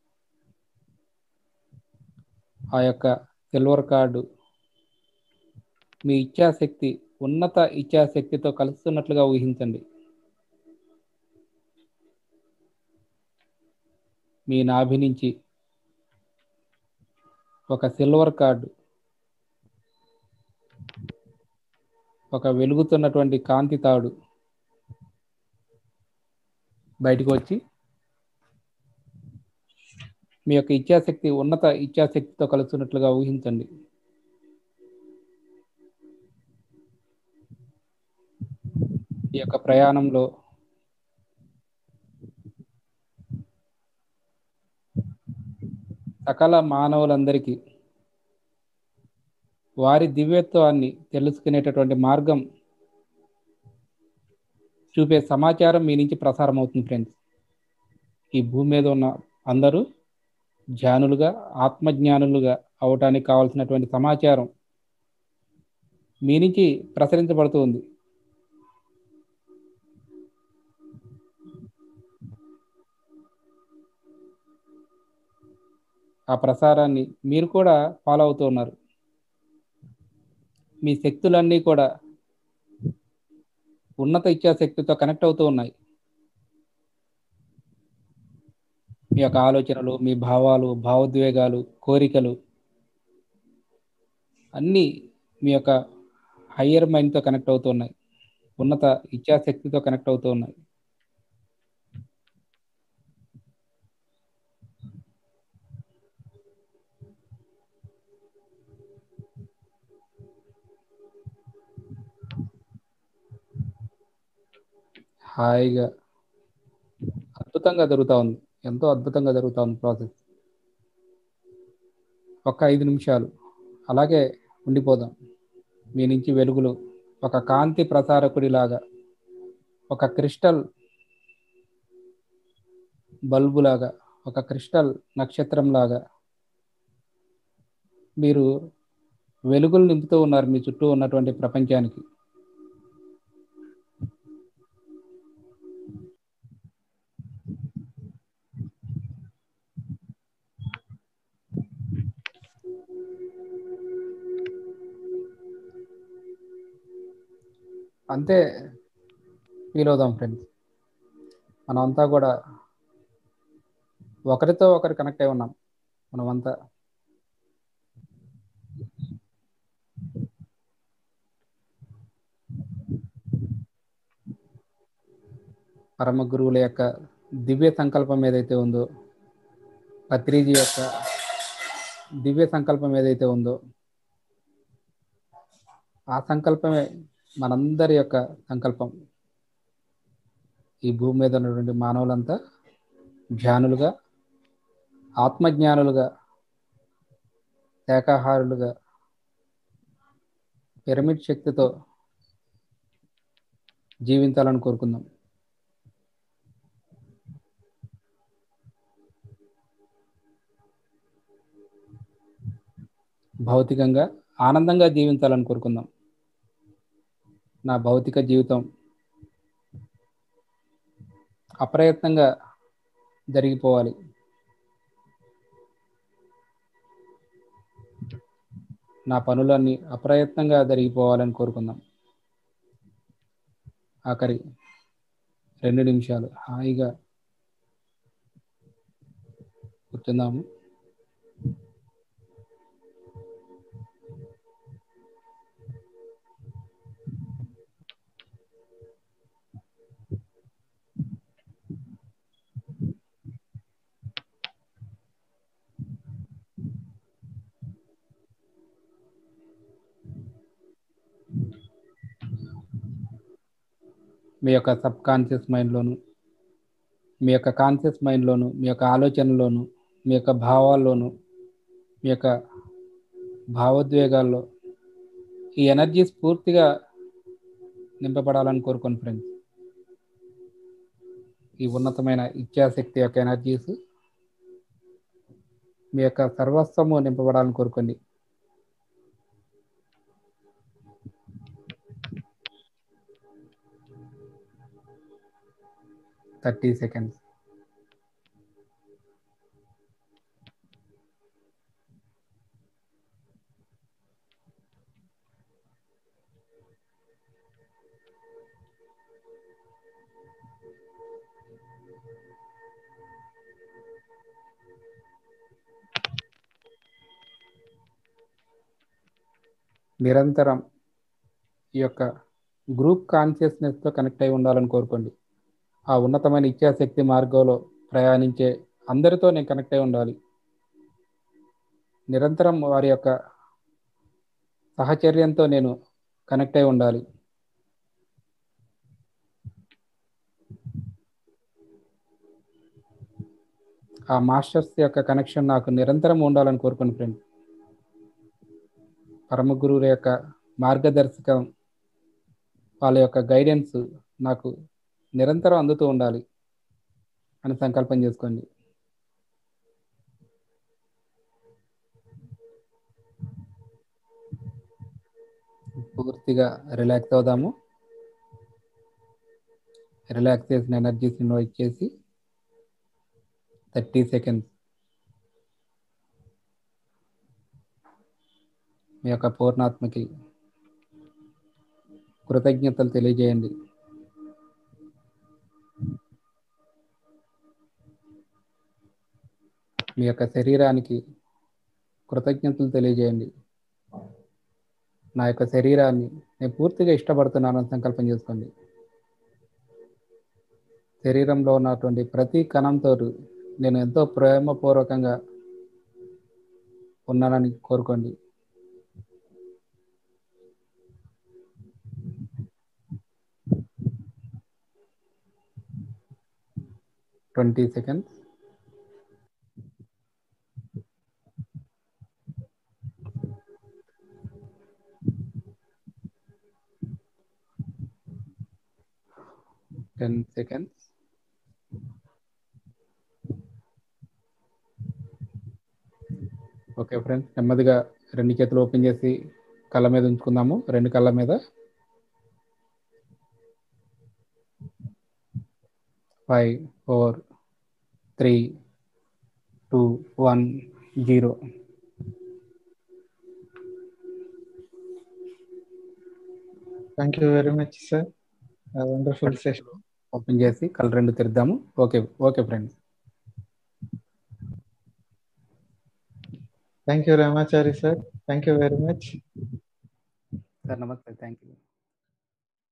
ఆ యొక్క సిల్వర్ కార్డు మీ ఇచ్ఛాశక్తి ఉన్నత ఇచ్ఛాశక్తితో కలుస్తున్నట్లుగా ఊహించండి మీ నాభి నుంచి ఒక సిల్వర్ కార్డు ఒక వెలుగుతున్నటువంటి కాంతి తాడు బయటకు వచ్చి మీ యొక్క ఇచ్ఛాశక్తి ఉన్నత ఇచ్ఛాశక్తితో కలుస్తున్నట్లుగా ఊహించండి ఈ యొక్క ప్రయాణంలో సకల మానవులందరికీ వారి దివ్యత్వాన్ని తెలుసుకునేటటువంటి మార్గం చూపే సమాచారం మీ నుంచి ప్రసారం అవుతుంది ఫ్రెండ్స్ ఈ భూమి మీద ఉన్న అందరూ జ్ఞానులుగా ఆత్మజ్ఞానులుగా అవటానికి కావాల్సినటువంటి సమాచారం మీ నుంచి ప్రసరించబడుతూ ఉంది ఆ ప్రసారాన్ని మీరు కూడా ఫాలో అవుతూ ఉన్నారు మీ శక్తులన్నీ కూడా ఉన్నత ఇచ్ఛాశక్తితో కనెక్ట్ అవుతూ ఉన్నాయి మీ యొక్క ఆలోచనలు మీ భావాలు భావోద్వేగాలు కోరికలు అన్నీ మీ యొక్క హయ్యర్ మైండ్తో కనెక్ట్ అవుతూ ఉన్నాయి ఉన్నత ఇచ్ఛాశక్తితో కనెక్ట్ అవుతూ ఉన్నాయి హాయిగా అద్భుతంగా జరుగుతూ ఉంది ఎంతో అద్భుతంగా జరుగుతూ ఉంది ప్రాసెస్ ఒక ఐదు నిమిషాలు అలాగే ఉండిపోదాం మీ నుంచి వెలుగులు ఒక కాంతి ప్రసారకుడిలాగా ఒక క్రిస్టల్ బల్బు లాగా ఒక క్రిస్టల్ నక్షత్రం లాగా మీరు వెలుగులు నింపుతూ ఉన్నారు మీ చుట్టూ ఉన్నటువంటి ప్రపంచానికి అంతే ఫీల్ అవుదాం ఫ్రెండ్స్ మనమంతా కూడా ఒకరితో ఒకరు కనెక్ట్ అయి ఉన్నాం మనమంతా పరమ గురువుల యొక్క దివ్య సంకల్పం ఏదైతే ఉందో పత్రిజీ యొక్క దివ్య సంకల్పం ఏదైతే ఉందో ఆ సంకల్పమే మనందరి యొక్క సంకల్పం ఈ భూమి మీద ఉన్నటువంటి మానవులంతా జ్ఞానులుగా ఆత్మజ్ఞానులుగా శాకాహారులుగా పిరమిడ్ శక్తితో జీవించాలని కోరుకుందాం భౌతికంగా ఆనందంగా జీవించాలని కోరుకుందాం నా భౌతిక జీవితం అప్రయత్నంగా జరిగిపోవాలి నా పనులన్నీ అప్రయత్నంగా జరిగిపోవాలని కోరుకుందాం ఆఖరి రెండు నిమిషాలు హాయిగా కూర్చుందాము మీ యొక్క సబ్ కాన్షియస్ మైండ్లోను మీ యొక్క కాన్షియస్ మైండ్లోను మీ యొక్క ఆలోచనలోను మీ యొక్క భావాల్లోను మీ యొక్క భావోద్వేగాల్లో ఈ ఎనర్జీస్ పూర్తిగా నింపబడాలని కోరుకోండి ఫ్రెండ్స్ ఈ ఉన్నతమైన ఇచ్ఛాశక్తి యొక్క ఎనర్జీస్ మీ యొక్క సర్వస్వము నింపబడాలని కోరుకోండి థర్టీ సెకండ్స్ నిరంతరం ఈ యొక్క గ్రూప్ కాన్షియస్నెస్తో కనెక్ట్ అయి ఉండాలని కోరుకోండి ఆ ఉన్నతమైన ఇచ్ఛాశక్తి మార్గంలో ప్రయాణించే అందరితో నేను కనెక్ట్ అయి ఉండాలి నిరంతరం వారి యొక్క సహచర్యంతో నేను కనెక్ట్ అయి ఉండాలి ఆ మాస్టర్స్ యొక్క కనెక్షన్ నాకు నిరంతరం ఉండాలని కోరుకోండి ఫ్రెండ్ పరమ గురువుల యొక్క మార్గదర్శకం వాళ్ళ యొక్క గైడెన్స్ నాకు నిరంతరం అందుతూ ఉండాలి అని సంకల్పం చేసుకోండి పూర్తిగా రిలాక్స్ అవుదాము రిలాక్స్ చేసిన ఎనర్జీస్ ఇన్వైట్ చేసి థర్టీ సెకండ్స్ మీ యొక్క పూర్ణాత్మకి కృతజ్ఞతలు తెలియజేయండి మీ యొక్క శరీరానికి కృతజ్ఞతలు తెలియజేయండి నా యొక్క శరీరాన్ని నేను పూర్తిగా ఇష్టపడుతున్నానని సంకల్పం చేసుకోండి శరీరంలో ఉన్నటువంటి ప్రతి కణంతో నేను ఎంతో ప్రేమపూర్వకంగా ఉన్నానని కోరుకోండి twenty seconds ten seconds okay friends నెమ్మదిగా రెండు చేతులు ఓపెన్ చేసి కళ్ళ మీద ఉంచుకుందాము రెండు కళ్ళ మీద five four three two one zero thank you very much sir wonderful session open చేసి కళ్ళు రెండు తెరుద్దాము okay okay friends thank you Ramachari sir thank you very much sir నమస్తే థ్యాంక్ యూ